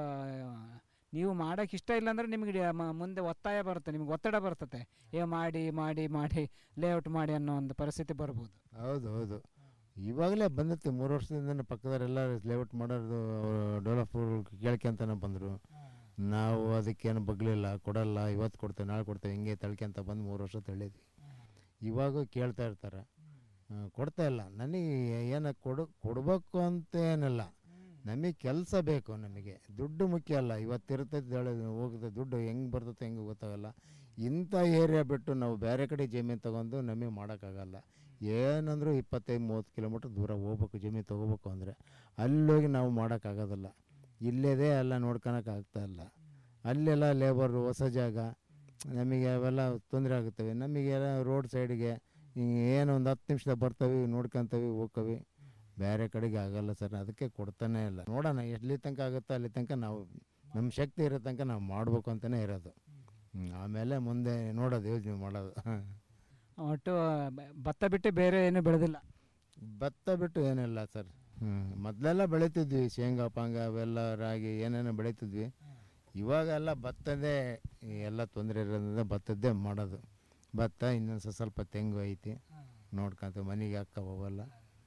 Speaker 18: ನೀವು ಮಾಡೋಕ್ಕೆ ಇಷ್ಟ ಇಲ್ಲ ಅಂದರೆ ನಿಮಗೆ ಮ- ಮುಂದೆ ಒತ್ತಾಯ ಬರುತ್ತೆ ನಿಮ್ಗೆ ಒತ್ತಡ ಬರ್ತತೆ ಏ ಮಾಡಿ ಮಾಡಿ ಮಾಡಿ ಲೇಔಟ್ ಮಾಡಿ ಅನ್ನೋ ಒಂದು ಪರಿಸ್ಥಿತಿ ಬರ್ಬೋದು
Speaker 19: ಹೌದು ಹೌದು ಇವಾಗಲೇ ಬಂದೈತೆ ಮೂರು ವರ್ಷದಿಂದ ಪಕ್ಕದವರೆಲ್ಲ ಲೇಔಟ್ ಮಾಡೋದು ಡೆವಲಪ್ ಕೇಳ್ಕೊಂತಾನೆ ಬಂದರು ನಾವು ಅದಕ್ಕೇನು ಬಗ್ಲಿಲ್ಲ ಕೊಡಲ್ಲ ಇವತ್ತು ಕೊಡ್ತೇವೆ ನಾಳೆ ಕೊಡ್ತೇವೆ ಹಿಂಗೆ ತಳ್ಕೊಂತ ಬಂದು ಮೂರು ವರ್ಷ ತಳ್ಳಿದ್ವಿ ಇವಾಗೂ ಕೇಳ್ತಾ ಇರ್ತಾರೆ ಆ, ಕೊಡ್ತಾ ಇಲ್ಲ ನನಗೆ ಏನು ಕೊಡು ಕೊಡಬೇಕು ಅಂತ ಏನಿಲ್ಲ ನಮಗೆ ಕೆಲಸ ಬೇಕು ನಮಗೆ ದುಡ್ಡು ಮುಖ್ಯ ಅಲ್ಲ ಇವತ್ತಿರ್ತೈತೆ ನಾಳೆ ಹೋಗುತ್ತೆ ದುಡ್ಡು ಹೆಂಗೆ ಬರ್ತೈತೆ ಹೆಂಗೆ ಗೊತ್ತಾಗಲ್ಲ ಇಂಥ ಏರಿಯಾ ಬಿಟ್ಟು ನಾವು ಬೇರೆ ಕಡೆ ಜಮೀನು ತೊಗೊಂಡು ನಮಗೆ ಮಾಡೋಕ್ಕಾಗಲ್ಲ ಏನಂದ್ರೂ ಇಪ್ಪತ್ತೈದು ಮೂವತ್ತು ಕಿಲೋಮೀಟ್ರ್ ದೂರ ಹೋಗ್ಬೇಕು ಜಮೀನು ತೊಗೋಬೇಕು ಅಂದರೆ ಅಲ್ಲೋಗಿ ನಾವು ಮಾಡೋಕ್ಕಾಗೋದಿಲ್ಲ ಇಲ್ಲೇದೇ ಎಲ್ಲ ನೋಡ್ಕೊಳಕ್ಕೆ ಆಗ್ತಾ ಇಲ್ಲ ಅಲ್ಲೆಲ್ಲ ಲೇಬರು ಹೊಸ ಜಾಗ ನಮಗೆ ಅವೆಲ್ಲ ತೊಂದರೆ ಆಗುತ್ತವೆ ನಮಗೆ ರೋಡ್ ಸೈಡಿಗೆ ಏನು ಒಂದು ಹತ್ತು ನಿಮಿಷದಾಗ ಬರ್ತವೆ ನೋಡ್ಕೊಂತವಿ ಹೋಗ್ತವೆ ಬೇರೆ ಕಡೆಗೆ ಆಗಲ್ಲ ಸರ್ ಅದಕ್ಕೆ ಕೊಡ್ತಾನೆ ಇಲ್ಲ ನೋಡೋಣ ಎಲ್ಲಿ ತನಕ ಆಗುತ್ತೋ ಅಲ್ಲಿ ತನಕ ನಾವು ನಮ್ಮ ಶಕ್ತಿ ಇರೋ ತನಕ ನಾವು ಮಾಡಬೇಕು ಅಂತಲೇ ಇರೋದು ಹ್ಮ್, ಆಮೇಲೆ ಮುಂದೆ ನೋಡೋದು ಯೋಚನೆ ಮಾಡೋದು
Speaker 18: ಒಟ್ಟು ಬ- ಭತ್ತ ಬಿಟ್ಟು ಬೇರೆ ಏನು ಬೆಳೆದಿಲ್ಲ
Speaker 19: ಭತ್ತ ಬಿಟ್ಟು ಏನಿಲ್ಲ ಸರ್ ಹ್ಞೂ ಮೊದಲೆಲ್ಲ ಬೆಳಿತಿದ್ವಿ ಶೇಂಗಾ ಪಾಂಗ ಅವೆಲ್ಲ ರಾಗಿ ಏನೇನೋ ಬೆಳಿತಿದ್ವಿ ಇವಾಗ ಎಲ್ಲ ಭತ್ತದೇ ಎಲ್ಲ ತೊಂದರೆ ಇರೋದ್ರಿಂದ ಭತ್ತದ್ದೇ ಮಾಡೋದು ಭತ್ತ ಇನ್ನೊಂದು ಸ- ಸ್ವಲ್ಪ ತೆಂಗು ಐತಿ ನೋಡ್ಕೊಂತ ಮನೆಗೆ ಹಾಕ ಹೋಗಲ್ಲ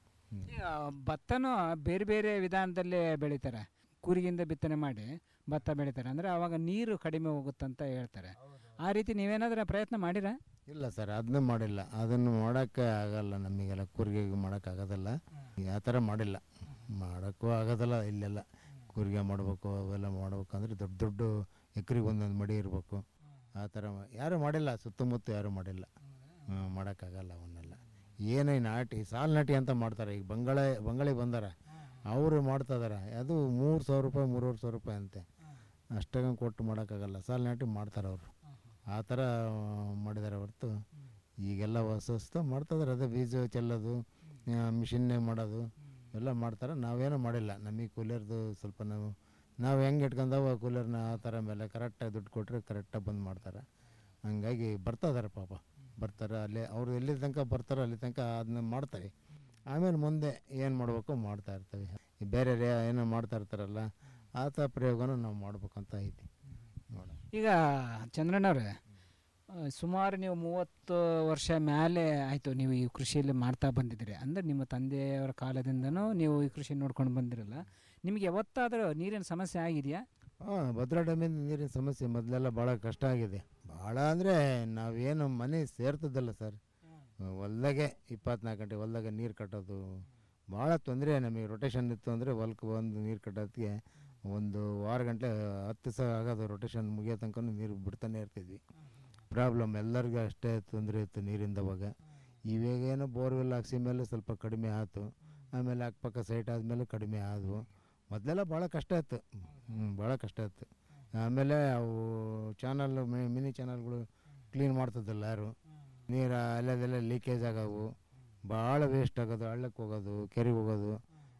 Speaker 18: ಈಗ ಭತ್ತನೂ ಬೇರೆ ಬೇರೆ ವಿಧಾನದಲ್ಲಿ ಬೆಳೀತಾರೆ ಕೂರಿಗಿಂದ ಬಿತ್ತನೆ ಮಾಡಿ ಭತ್ತ ಬೆಳೀತಾರೆ ಅಂದರೆ ಆವಾಗ ನೀರು ಕಡಿಮೆ ಹೋಗುತ್ತಂತ ಹೇಳ್ತಾರೆ ಆ ರೀತಿ ನೀವೇನಾದರೂ ಪ್ರಯತ್ನ ಮಾಡಿರಾ
Speaker 19: ಇಲ್ಲ ಸರ್ ಅದನ್ನೂ ಮಾಡಿಲ್ಲ ಅದನ್ನು ಮಾಡೋಕ್ಕೆ ಆಗಲ್ಲ ನಮಗೆಲ್ಲ ಕೂರಿಗೆ ಮಾಡೋಕ್ಕಾಗೋದಿಲ್ಲ ಆ ಥರ ಮಾಡಿಲ್ಲ ಮಾಡೋಕ್ಕೂ ಆಗೋದಿಲ್ಲ ಇಲ್ಲೆಲ್ಲ ಕೂರಿಗೆ ಮಾಡಬೇಕು ಅವೆಲ್ಲ ಮಾಡ್ಬೇಕಂದ್ರೆ ದೊಡ್ಡ ದೊಡ್ಡ ಎಕರೆಗೆ ಒಂದೊಂದು ಮಡಿ ಇರಬೇಕು ಆ ಥರ ಮಾ- ಯಾರೂ ಮಾಡಿಲ್ಲ ಸುತ್ತಮುತ್ತ ಯಾರೂ ಮಾಡಿಲ್ಲ ಹ್ಮ್, ಮಾಡೋಕ್ಕಾಗಲ್ಲ ಅವನ್ನೆಲ್ಲ ಏನೇ ನಾಟಿ ಸಾಲು ನಾಟಿ ಅಂತ ಮಾಡ್ತಾರೆ ಈಗ ಬಂಗಾಳ ಬಂಗಾಳಿ ಬಂದಾರ ಅವರು ಮಾಡ್ತಾ ಇದಾರೆ ಅದು ಮೂರು ಸಾವಿರ ರೂಪಾಯಿ ಮೂರುವರೆ ಸಾವಿರ ರೂಪಾಯಿ ಅಂತೆ ಅಷ್ಟಾಗ ಕೊಟ್ಟು ಮಾಡೋಕ್ಕಾಗಲ್ಲ ಸಾಲು ನಾಟಿ ಮಾಡ್ತಾರೆ ಅವರು ಆ ಥರ ಮಾಡಿದ್ದಾರೆ ಹೊರತು ಈಗೆಲ್ಲ ಹೊಸ ಹೊಸ್ತು ಮಾಡ್ತಾಯಿದ್ದಾರೆ ಅದೇ ಬೀಜ ಚೆಲ್ಲೋದು ಮಿಷಿನ್ನೇ ಮಾಡೋದು ಎಲ್ಲ ಮಾಡ್ತಾರೆ ನಾವೇನೂ ಮಾಡಿಲ್ಲ ನಮಗೆ ಕೂಲರ್ದು ಸ್ವಲ್ಪ ನಾವು ನಾವು ಹೆಂಗೆ ಇಟ್ಕೊಂಡವ ಕೂಲರ್ನ ಆ ಥರ ಮೇಲೆ ಕರೆಕ್ಟಾಗಿ ದುಡ್ಡು ಕೊಟ್ಟರೆ ಕರೆಕ್ಟಾಗಿ ಬಂದು ಮಾಡ್ತಾರೆ ಹಂಗಾಗಿ ಬರ್ತಾ ಇದಾರೆ ಪಾಪ ಬರ್ತಾರೆ ಅಲ್ಲೇ ಅವ್ರು ಎಲ್ಲಿ ತನಕ ಬರ್ತಾರೋ ಅಲ್ಲಿ ತನಕ ಅದನ್ನ ಮಾಡ್ತಾರೆ ಆಮೇಲೆ ಮುಂದೆ ಏನು ಮಾಡಬೇಕು ಮಾಡ್ತಾ ಇರ್ತೀವಿ ಈ ಬೇರೆ ರೇ ಏನೋ ಮಾಡ್ತಾ ಇರ್ತಾರಲ್ಲ ಆ ಥರ ಪ್ರಯೋಗನೂ ನಾವು ಮಾಡ್ಬೇಕಂತ ಐತಿ ನೋಡ
Speaker 18: ಈಗ ಚಂದ್ರಣ್ಣವ್ರೆ ಆ, ಸುಮಾರು ನೀವು ಮೂವತ್ತು ವರ್ಷ ಮೇಲೆ ಆಯಿತು ನೀವು ಈ ಕೃಷಿಯಲ್ಲಿ ಮಾಡ್ತಾ ಬಂದಿದ್ದೀರಿ ಅಂದರೆ ನಿಮ್ಮ ತಂದೆಯವರ ಕಾಲದಿಂದನೂ ನೀವು ಈ ಕೃಷಿ ನೋಡ್ಕೊಂಡು ಬಂದಿರಲ್ಲ ನಿಮಗೆ ಯಾವತ್ತಾದರೂ ನೀರಿನ ಸಮಸ್ಯೆ ಆಗಿದೆಯಾ
Speaker 19: ಹಾಂ ಭದ್ರಾ ಡ್ಯಾಮಿಂದ ನೀರಿನ ಸಮಸ್ಯೆ ಮೊದಲೆಲ್ಲ ಭಾಳ ಕಷ್ಟ ಆಗಿದೆ ಭಾಳ ಅಂದರೆ ನಾವೇನು ಮನೆ ಸೇರ್ತದಲ್ಲ ಸರ್ ಹೊಲ್ದಾಗೆ ಇಪ್ಪತ್ನಾಲ್ಕು ಗಂಟೆ ಹೊಲ್ದಾಗ ನೀರು ಕಟ್ಟೋದು ಭಾಳ ತೊಂದರೆ ನಮಗೆ ರೊಟೇಷನ್ ಇತ್ತು ಅಂದರೆ ಹೊಲ್ಕ್ಕೆ ಬಂದು ನೀರು ಕಟ್ಟೋದಕ್ಕೆ ಒಂದು ವಾರ ಗಂಟೆ ಹತ್ತು ದಿವಸ ಆಗೋದು ರೊಟೇಷನ್ ಮುಗಿಯೋ ತನಕ ನೀರು ಬಿಡ್ತಾನೆ ಇರ್ತಿದ್ವಿ ಪ್ರಾಬ್ಲಮ್ ಎಲ್ಲರಿಗೂ ಅಷ್ಟೇ ತೊಂದರೆ ಇತ್ತು ನೀರಿಂದ ಅವಾಗ ಇವಾಗ ಏನೋ ಬೋರ್ವೆಲ್ ಹಾಕ್ಸಿ ಮೇಲೆ ಸ್ವಲ್ಪ ಕಡಿಮೆ ಆಯಿತು ಆಮೇಲೆ ಅಕ್ಕಪಕ್ಕ ಸೈಟ್ ಆದಮೇಲೆ ಕಡಿಮೆ ಆದವು ಮೊದಲೆಲ್ಲ ಭಾಳ ಕಷ್ಟ ಇತ್ತು ಹ್ಞೂ ಭಾಳ ಕಷ್ಟ ಇತ್ತು ಆಮೇಲೆ ಅವು ಚಾನಲ್ ಮಿನಿ ಚಾನಲ್ಗಳು ಕ್ಲೀನ್ ಮಾಡ್ತಿದ್ದಿಲ್ಲ ಯಾರು ನೀರು ಅಲ್ಲೆದೆಲ್ಲ ಲೀಕೇಜ್ ಆಗೋವು ಭಾಳ ವೇಸ್ಟ್ ಆಗೋದು ಹಳ್ಳಕ್ಕೆ ಹೋಗೋದು ಕೆರೆಗೆ ಹೋಗೋದು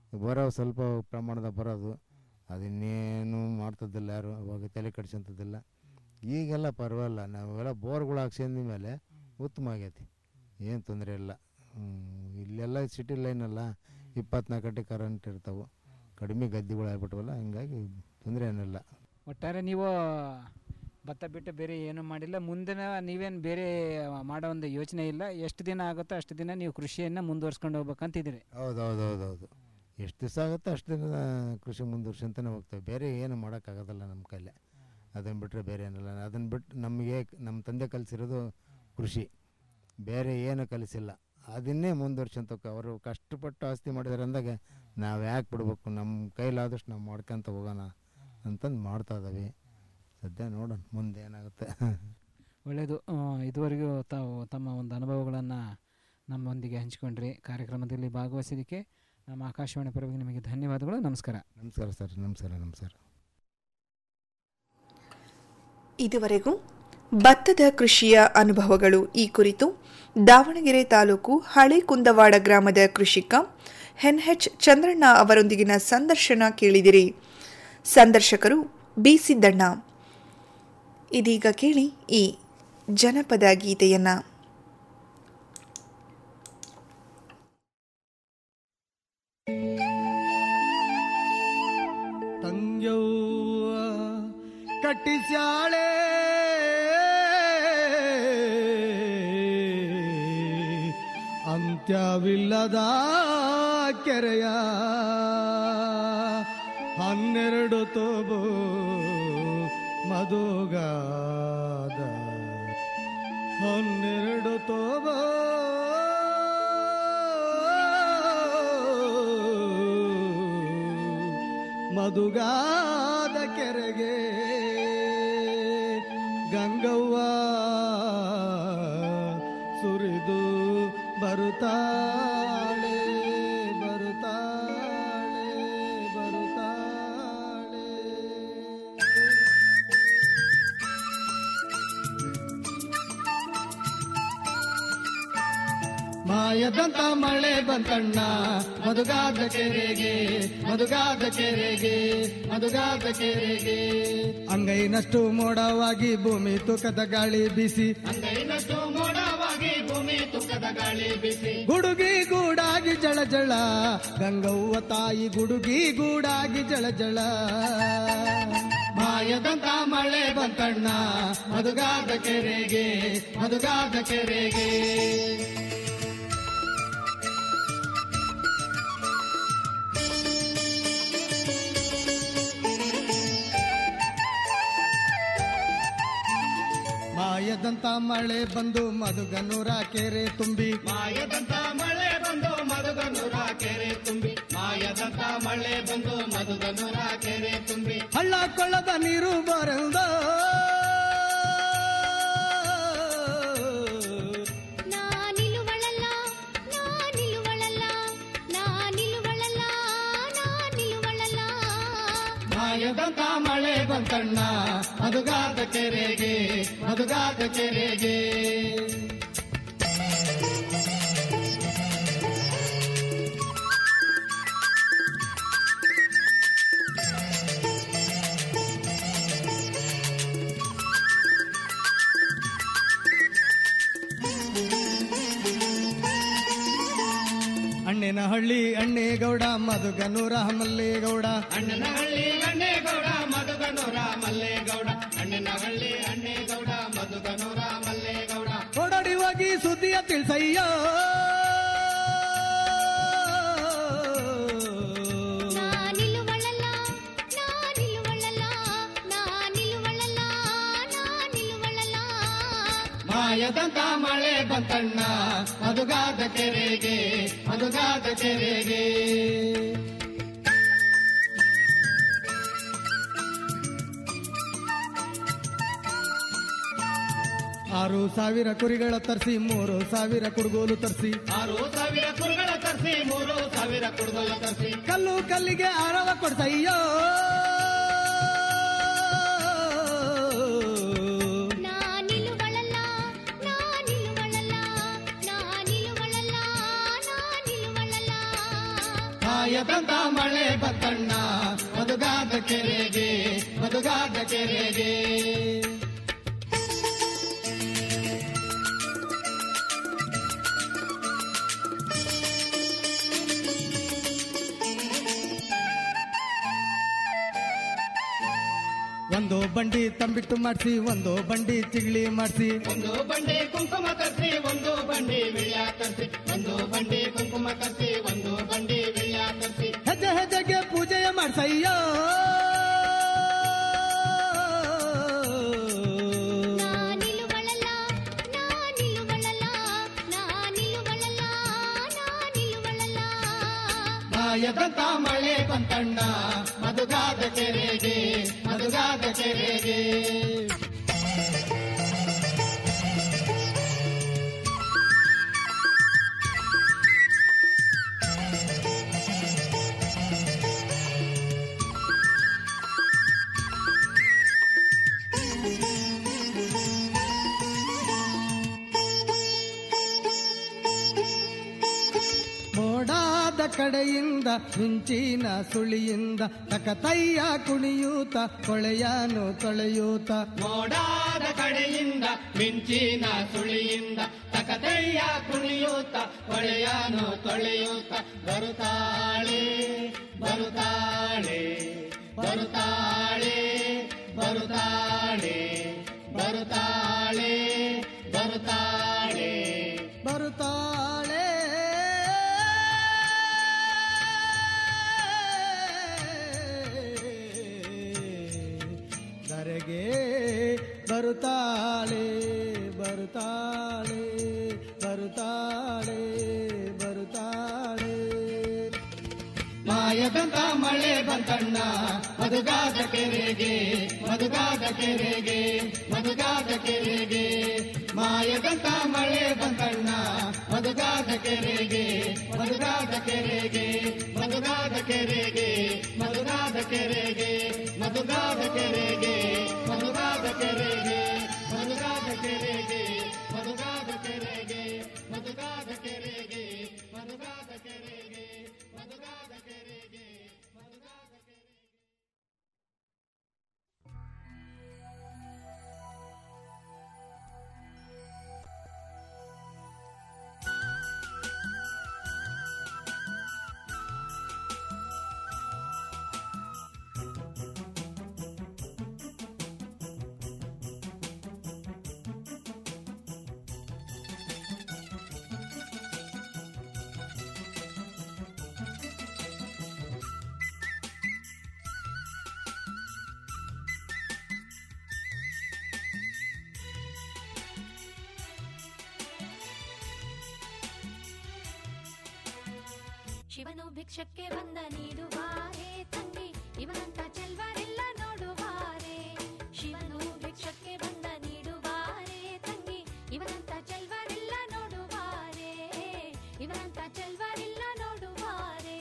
Speaker 19: ಬರೋ ಸ್ವಲ್ಪ ಪ್ರಮಾಣದ ಬರೋದು ಅದನ್ನೇನು ಮಾಡ್ತಿದ್ದಿಲ್ಲ ಯಾರು ಅವಾಗ ತಲೆ ಕೆಡ್ಸಂಥದ್ದಿಲ್ಲ ಈಗೆಲ್ಲ ಪರವಾಗಿಲ್ಲ ನಾವೆಲ್ಲ ಬೋರ್ಗಳು ಹಾಕ್ಸಿದ ಮೇಲೆ ಉತ್ತಮ ಆಗೈತಿ ಏನು ತೊಂದರೆ ಇಲ್ಲ ಹ್ಮ್, ಇಲ್ಲೆಲ್ಲ ಸಿಟಿ ಲೈನಲ್ಲ ಇಪ್ಪತ್ನಾಲ್ಕು ಗಂಟೆ ಕರೆಂಟ್ ಇರ್ತಾವೆ ಕಡಿಮೆ ಗದ್ದೆಗಳು ಆಗ್ಬಿಟ್ವಲ್ಲ ಹಿಂಗಾಗಿ ತೊಂದರೆ ಏನಿಲ್ಲ
Speaker 18: ಒಟ್ಟಾರೆ ನೀವು ಭತ್ತ ಬಿಟ್ಟು ಬೇರೆ ಏನು ಮಾಡಿಲ್ಲ ಮುಂದಿನ ನೀವೇನು ಬೇರೆ ಮಾಡೋ ಒಂದು ಯೋಚನೆ ಇಲ್ಲ ಎಷ್ಟು ದಿನ ಆಗುತ್ತೋ ಅಷ್ಟು ದಿನ ನೀವು ಕೃಷಿಯನ್ನು ಮುಂದುವರ್ಸ್ಕೊಂಡು ಹೋಗ್ಬೇಕಂತಿದ್ದೀರಿ
Speaker 19: ಹೌದು ಹೌದು ಹೌದು ಹೌದು ಎಷ್ಟು ದಿವಸ ಆಗುತ್ತೋ ಅಷ್ಟು ದಿನ ಕೃಷಿ ಮುಂದುವರ್ಸಂತಾನೆ ಹೋಗ್ತೇವೆ ಬೇರೆ ಏನು ಮಾಡೋಕ್ಕಾಗೋದಿಲ್ಲ ನಮ್ಮ ಕೈಲಿ ಅದನ್ನು ಬಿಟ್ಟರೆ ಬೇರೆ ಏನಿಲ್ಲ ಅದನ್ನು ಬಿಟ್ಟು ನಮಗೆ ನಮ್ಮ ತಂದೆ ಕಲಿಸಿರೋದು ಕೃಷಿ ಬೇರೆ ಏನು ಕಲಿಸಿಲ್ಲ ಅದನ್ನೇ ಮುಂದುವರ್ಸಂತ ಅವರು ಕಷ್ಟಪಟ್ಟು ಆಸ್ತಿ ಮಾಡಿದಾರೆ ಅಂದಾಗ ನಾವು ಯಾಕೆ ಬಿಡ್ಬೇಕು ನಮ್ಮ ಕೈಲಾದಷ್ಟು ನಾವು ಮಾಡ್ಕೊಂತ ಹೋಗೋಣ ಅಂತಂದು ಮಾಡ್ತಾ ಇದ್ದೀವಿ ಸದ್ಯ ನೋಡೋಣ ಮುಂದೆ ಏನಾಗುತ್ತೆ
Speaker 18: ಒಳ್ಳೆಯದು ಇದುವರೆಗೂ ತಾವು ತಮ್ಮ ಒಂದು ಅನುಭವಗಳನ್ನು ನಮ್ಮೊಂದಿಗೆ ಹಂಚಿಕೊಂಡ್ರಿ ಕಾರ್ಯಕ್ರಮದಲ್ಲಿ ಭಾಗವಹಿಸಿದ್ದಕ್ಕೆ ನಮ್ಮ ಆಕಾಶವಾಣಿ ಪರವಾಗಿ ನಿಮಗೆ ಧನ್ಯವಾದಗಳು ನಮಸ್ಕಾರ
Speaker 19: ನಮಸ್ಕಾರ ಸರ್ ನಮಸ್ಕಾರ ನಮಸ್ಕಾರ
Speaker 6: ಇದುವರೆಗೂ ಭತ್ತದ ಕೃಷಿಯ ಅನುಭವಗಳು ಈ ಕುರಿತು ದಾವಣಗೆರೆ ತಾಲೂಕು ಹಳೆ ಕುಂದವಾಡ ಗ್ರಾಮದ ಕೃಷಿಕ ಎನ್ಎಚ್ ಚಂದ್ರಣ್ಣ ಅವರೊಂದಿಗಿನ ಸಂದರ್ಶನ ಕೇಳಿದಿರಿ ಸಂದರ್ಶಕರು ಬಿ ಸಿದ್ದಣ್ಣ ಇದೀಗ ಕೇಳಿ ಈ ಜನಪದ ಗೀತೆಯನ್ನ
Speaker 14: ತಂಗ್ಯವ್ವ ಕಟ್ಟಿಸ್ಯಾಳೆ ಅಂತ್ಯವಿಲ್ಲದ ಕೆರೆಯ ಹನ್ನೆರಡು ತೋಬು ಮಧುಗಾದ ಹನ್ನೆರಡು ತೋಬೋ ಮಧುಗಾದ ಕೆರೆಗೆ ಗಂಗವ್ವ ಸುರಿದು ಬರುತ್ತಾಳೆ ಬರುತ್ತಾಳೆ ಬರುತ್ತಾಳೆ ಮಾಯದಂತ ಮಳೆ ಬಂತಣ್ಣ ಮಧುಗಾದ ಕೆರೆಗೆ ಮಧುಗಾದ ಕೆರೆಗೆ ಮಧುಗಾದ ಕೆರೆಗೆ ಅಂಗೈನಷ್ಟು ಮೋಡವಾಗಿ ಭೂಮಿ ತೂಕದ ಗಾಳಿ ಬೀಸಿ ಅಂಗೈನಷ್ಟು ಮೋಡವಾಗಿ ಭೂಮಿ ತೂಕದ ಗಾಳಿ ಬೀಸಿ ಗುಡುಗಿ ಗೂಡಾಗಿ ಜಳ ಜಳ ಗಂಗವ್ವ ತಾಯಿ ಗುಡುಗಿ ಗೂಡಾಗಿ ಜಳ ಜಳ ಮಾಯದಂತ ಮಳೆ ಬಂತಣ್ಣ ಮಧುಗಾದ ಕೆರೆಗೆ ಮಧುಗಾದ ಕೆರೆಗೆ ಮಾಯದಂತ ಮಳೆ ಬಂದು ಮಧುಗನೂರ ಕೆರೆ ತುಂಬಿ ಮಾಯದಂತ ಮಳೆ ಬಂದು ಮಧುಗನೂರ ಕೆರೆ ತುಂಬಿ ಮಾಯದಂತ ಮಳೆ ಬಂದು ಮಧುಗನೂರ ಕೆರೆ ತುಂಬಿ ಹಳ್ಳ ಕೊಳ್ಳದ ನೀರು ಬರೆದ
Speaker 20: ನಾನಿಲುವಳಲ್ಲ ನಾನಿಲುವಳಲ್ಲ ನಾನಿಲುವಳಲ್ಲ ನಾನಿಲುವಳಲ್ಲ
Speaker 14: ಮಾಯದಂತ ಮಳೆ ಬಂತಣ್ಣ ಮಧುಗಾದ ಕೆರೆಗೆ ಮಧುಗಾದ ಕೆರೆಗೆ ಅಣ್ಣನ ಹಳ್ಳಿ ಅಣ್ಣೇಗೌಡ ಮಧುಗನೂರ ಮಲ್ಲೇಗೌಡ ಅಣ್ಣನ ಹಳ್ಳಿ ಅಣ್ಣೇಗೌಡ ಮಧುಗನೂರ ಮಲ್ಲೇಗೌಡ ಅಣ್ಣನ ಹಳ್ಳಿ ಅಣ್ಣೇಗೌಡ ಮಧುಗನೂರ ಮಲ್ಲೇಗೌಡ ಓಡಾಡಿ ಹೋಗಿ ಸುದ್ದಿಯ ತಿಳಿಸಯ್ಯ
Speaker 20: ನಾನಿಲುವಳಲ್ಲ ನಾನಿಲುವಳಲ್ಲ ನಾನಿಲುವಳಲ್ಲ ನಾನಿಲುವಳಲ್ಲ
Speaker 14: ಮಾಯದಂತ ಮಳೆ ಬಂತಣ್ಣ ಮಧುಗಾದ ಕೆರೆಗೆ ಮಧುಗಾದ ಕೆರೆಗೆ ಆರು ಸಾವಿರ ಕುರಿಗಳ ತರಿಸಿ ಮೂರು ಸಾವಿರ ಕುಡುಗೋಲು ತರಿಸಿ ಆರು ಸಾವಿರ ಕುರಿಗಳ ತರಿಸಿ ಮೂರು ಸಾವಿರ ಕುಡುಗೋಲು ತರಿಸಿ ಕಲ್ಲು ಕಲ್ಲಿಗೆ ಆರವ ಕೊಡ್ಸಯ್ಯೋ
Speaker 20: ನಾನಿಲುವಳಲ್ಲ ನಾನಿಲುವಳಲ್ಲ ನಾನಿಲುವಳಲ್ಲ ನಾನಿಲುವಳಲ್ಲ
Speaker 14: ಮಾಯದಂತ ಮಳೆ ಬತ್ತಣ್ಣ ಮಧುಗಾದ ಕೆರೆಗೆ ಮಧುಗಾದ ಕೆರೆಗೆ ಒಂದು ಬಂಡಿ ತಂಬಿಟ್ಟು ಮಾಡಿಸಿ ಒಂದು ಬಂಡಿ ಚಿಗ್ಲಿ ಮಾಡಿಸಿ ಒಂದು ಬಂಡಿ ಕುಂಕುಮ ತರಿಸಿ ಒಂದು ಬಂಡಿ ವಿಳ್ಯ ತರಿಸಿ ಒಂದು ಬಂಡಿ ಕುಂಕುಮ ತರಿಸಿ ಒಂದು ಬಂಡಿ ವಿಳ್ಯ ತರಿಸಿ ಹೆಜ್ಜೆ ಹೆಜ್ಜೆಗೆ ಪೂಜೆಯ ಮಾಡ್ಸಯ್ಯೋ ಮಾಯದಂತ ಮಳೆ ಬಂತಣ್ಣ ಮಧುಗಾದ ಕೆರೆಗೆ ಮಧುಗಾದ ಕೆರೆಗೆ ಮೋಡಾದ ಕಡೆಯಿಂದ ಮಿಂಚಿನ ಸುಳಿಯಿಂದ ತಕತಯ್ಯ ಕುಣಿಯೂತ ಕೊಳೆಯಾನು ತೊಳೆಯೂತ ಮೋಡಾದ ಕಡೆಯಿಂದ ಮಿಂಚಿನ ಸುಳಿಯಿಂದ ತಕತಯ್ಯ ಕುಣಿಯೂತ ಕೊಳೆಯಾನು ತೊಳೆಯೂತ ಬರುತ್ತಾಳೆ ಬರುತ್ತಾಳೆ ಬರುತ್ತಾಳೆ ಬರುತ್ತಾಳೆ ಬರುತ್ತಾಳೆ ಬರುತ್ತಾಳೆ ಬರುತ್ತಾಳೆ ಧರೆಗೆ ಬರುತ್ತಾಳೆ ಬರುತ್ತಾಳೆ ಬರುತ್ತಾಳೆ ಬರುತ್ತಾಳೆ ಮಾಯದಂತ ಮಳೆ ಬಂತಣ್ಣ ಮಧುಗಾದ ಕೆರೆಗೆ ಮಧುಗಾದ ಕೆರೆಗೆ ಮಧುಗಾದ ಕೆರೆಗೆ ಮಾಯದಂತ ಮಳೆ ಬಂತಣ್ಣ ಮಧುಗಾದ ಕೆರೆಗೆ ಮಧುಗಾದ ಕೆರೆಗೆ ಮಧುಗಾದ ಕೆರೆಗೆ ಮಧುಗಾದ ಕೆರೆಗೆ ಮಧುಗಾದ ಕೆರೆಗೆ ಮಧುಗಾದ ಕೆರೆಗೆ ಮಧುಗಾದ ಕೆರೆಗೆ ಮಧುಗಾದ ಕೆರೆಗೆ ಮಧುಗಾದ ಕೆರೆಗೆ ಮಧುಗಾದ ಕೆರೆಗೆ ಮಧುಗಾದ ಕೆರೆಗೆ
Speaker 20: ಶಿವನು ಭಿಕ್ಷಕ್ಕೆ ಬಂದ ನೀಡುವಾರೆ ತಂಗಿ ಇವನಂತ ಚೆಲ್ವರೆಲ್ಲ ನೋಡುವಾರೆ ಶಿವನು ಭಿಕ್ಷಕ್ಕೆ ಬಂದ ನೀಡುವಾರೆ ತಂಗಿ ಇವನಂತ ಚೆಲ್ವರೆಲ್ಲ ನೋಡುವಾರೆ ಇವನಂತ ಚೆಲ್ವರೆಲ್ಲ ನೋಡುವಾರೆ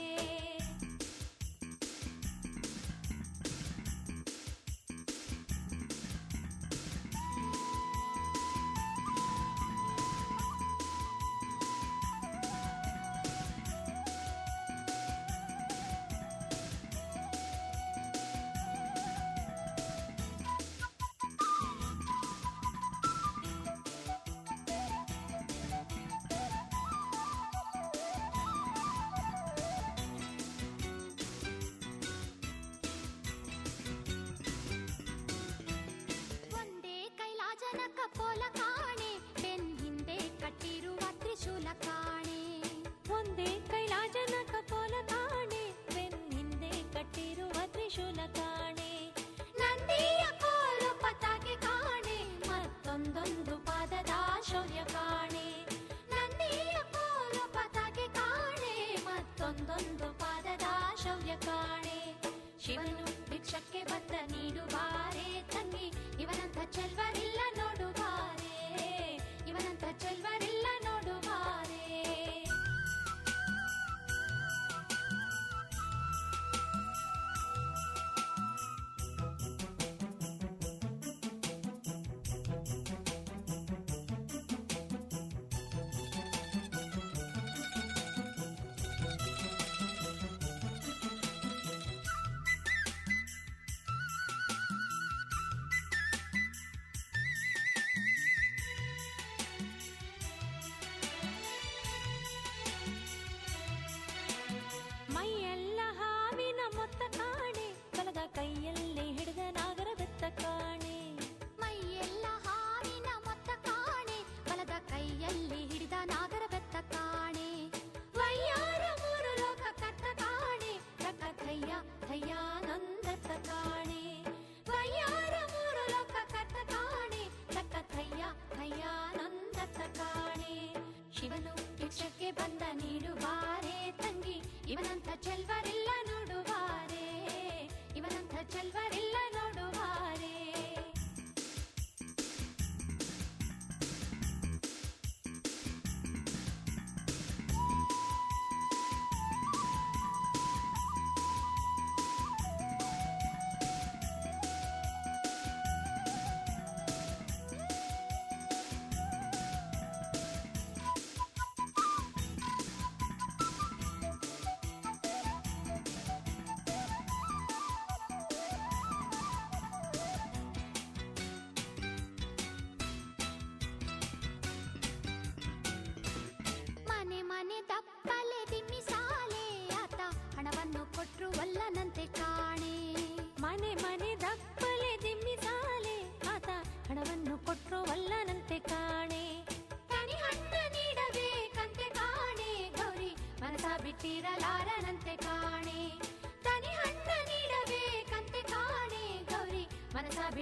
Speaker 20: ಒಂದೇ ಕೈಲಾಜನ ಕಪೋಲ ಕಾಣೆ ಬೆನ್ ಹಿಂದೆ ಕಟ್ಟಿರುವ ತ್ರಿಶೂಲ ಕಾಣೆ ಒಂದೇ ಕೈಲಾಜನ ಕಪೋಲ ಕಾಣೆ ಬೆನ್ ಹಿಂದೆ ಕಟ್ಟಿರುವ ತ್ರಿಶೂಲ ಕಾಣೆ ನಂದಿಯ ಕೋಲು ಪತಾಕೆ ಕಾಣೆ ಮತ್ತೊಂದೊಂದು ಪಾದದ ಶೌರ್ಯ ಕಾಣೆ ನಂದಿಯ ಕೋಲು ಪತಾಕೆ ಕಾಣೆ ಮತ್ತೊಂದೊಂದು ಪಾದದ ಶೌರ್ಯ ಕಾಣೆ ಶಿವನು ಭಿಕ್ಷಕ್ಕೆ ಬಂದ ನೀಡುವಾರೆ ತಂಗಿ ಇವನಂತ ಚೆಲ್ವರಿಲ್ಲ ನೋಡುವಾರೆ ಇವನಂತ ಚೆಲ್ವರಿಲ್ಲ ನೋಡುವಾರೆ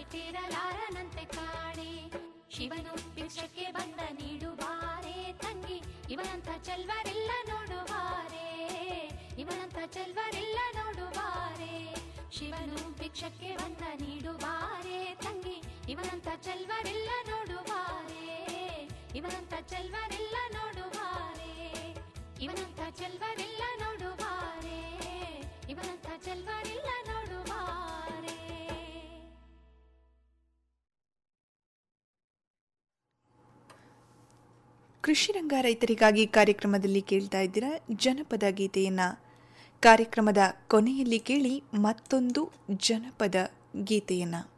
Speaker 20: ಬಿಟ್ಟಿರಲಾರನಂತೆ ಕಾಣೆ ಶಿವನು ಭಿಕ್ಷಕ್ಕೆ ಬಂದ ನೀಡುವಾರೆ ತಂಗಿ ಇವನಂತ ಚೆಲ್ವರಿಲ್ಲ ನೋಡುವಾರೆ ಇವನಂತ ಚೆಲ್ವರಿಲ್ಲ ನೋಡುವಾರೆ ಶಿವನು ಭಿಕ್ಷಕ್ಕೆ ಬಂದ ನೀಡುವಾರೆ ತಂಗಿ ಇವನಂತ ಚೆಲ್ವರಿಲ್ಲ ನೋಡುವಾರೆ ಇವನಂತ ಚೆಲ್ವರಿಲ್ಲ ನೋಡುವಾರೆ ಇವನಂತ ಚೆಲ್ವರಿಲ್ಲ ನೋಡುವಾರೆ ಇವನಂತ ಚೆಲ್ವರಿಲ್ಲ ನೋಡುವಾರೆ
Speaker 6: ಕೃಷಿ ರಂಗ ರೈತರಿಗಾಗಿ ಕಾರ್ಯಕ್ರಮದಲ್ಲಿ ಕೇಳ್ತಾ ಇದ್ದೀರಾ ಜನಪದ ಗೀತೆಯನ್ನು ಕಾರ್ಯಕ್ರಮದ ಕೊನೆಯಲ್ಲಿ ಕೇಳಿ ಮತ್ತೊಂದು ಜನಪದ ಗೀತೆಯನ್ನು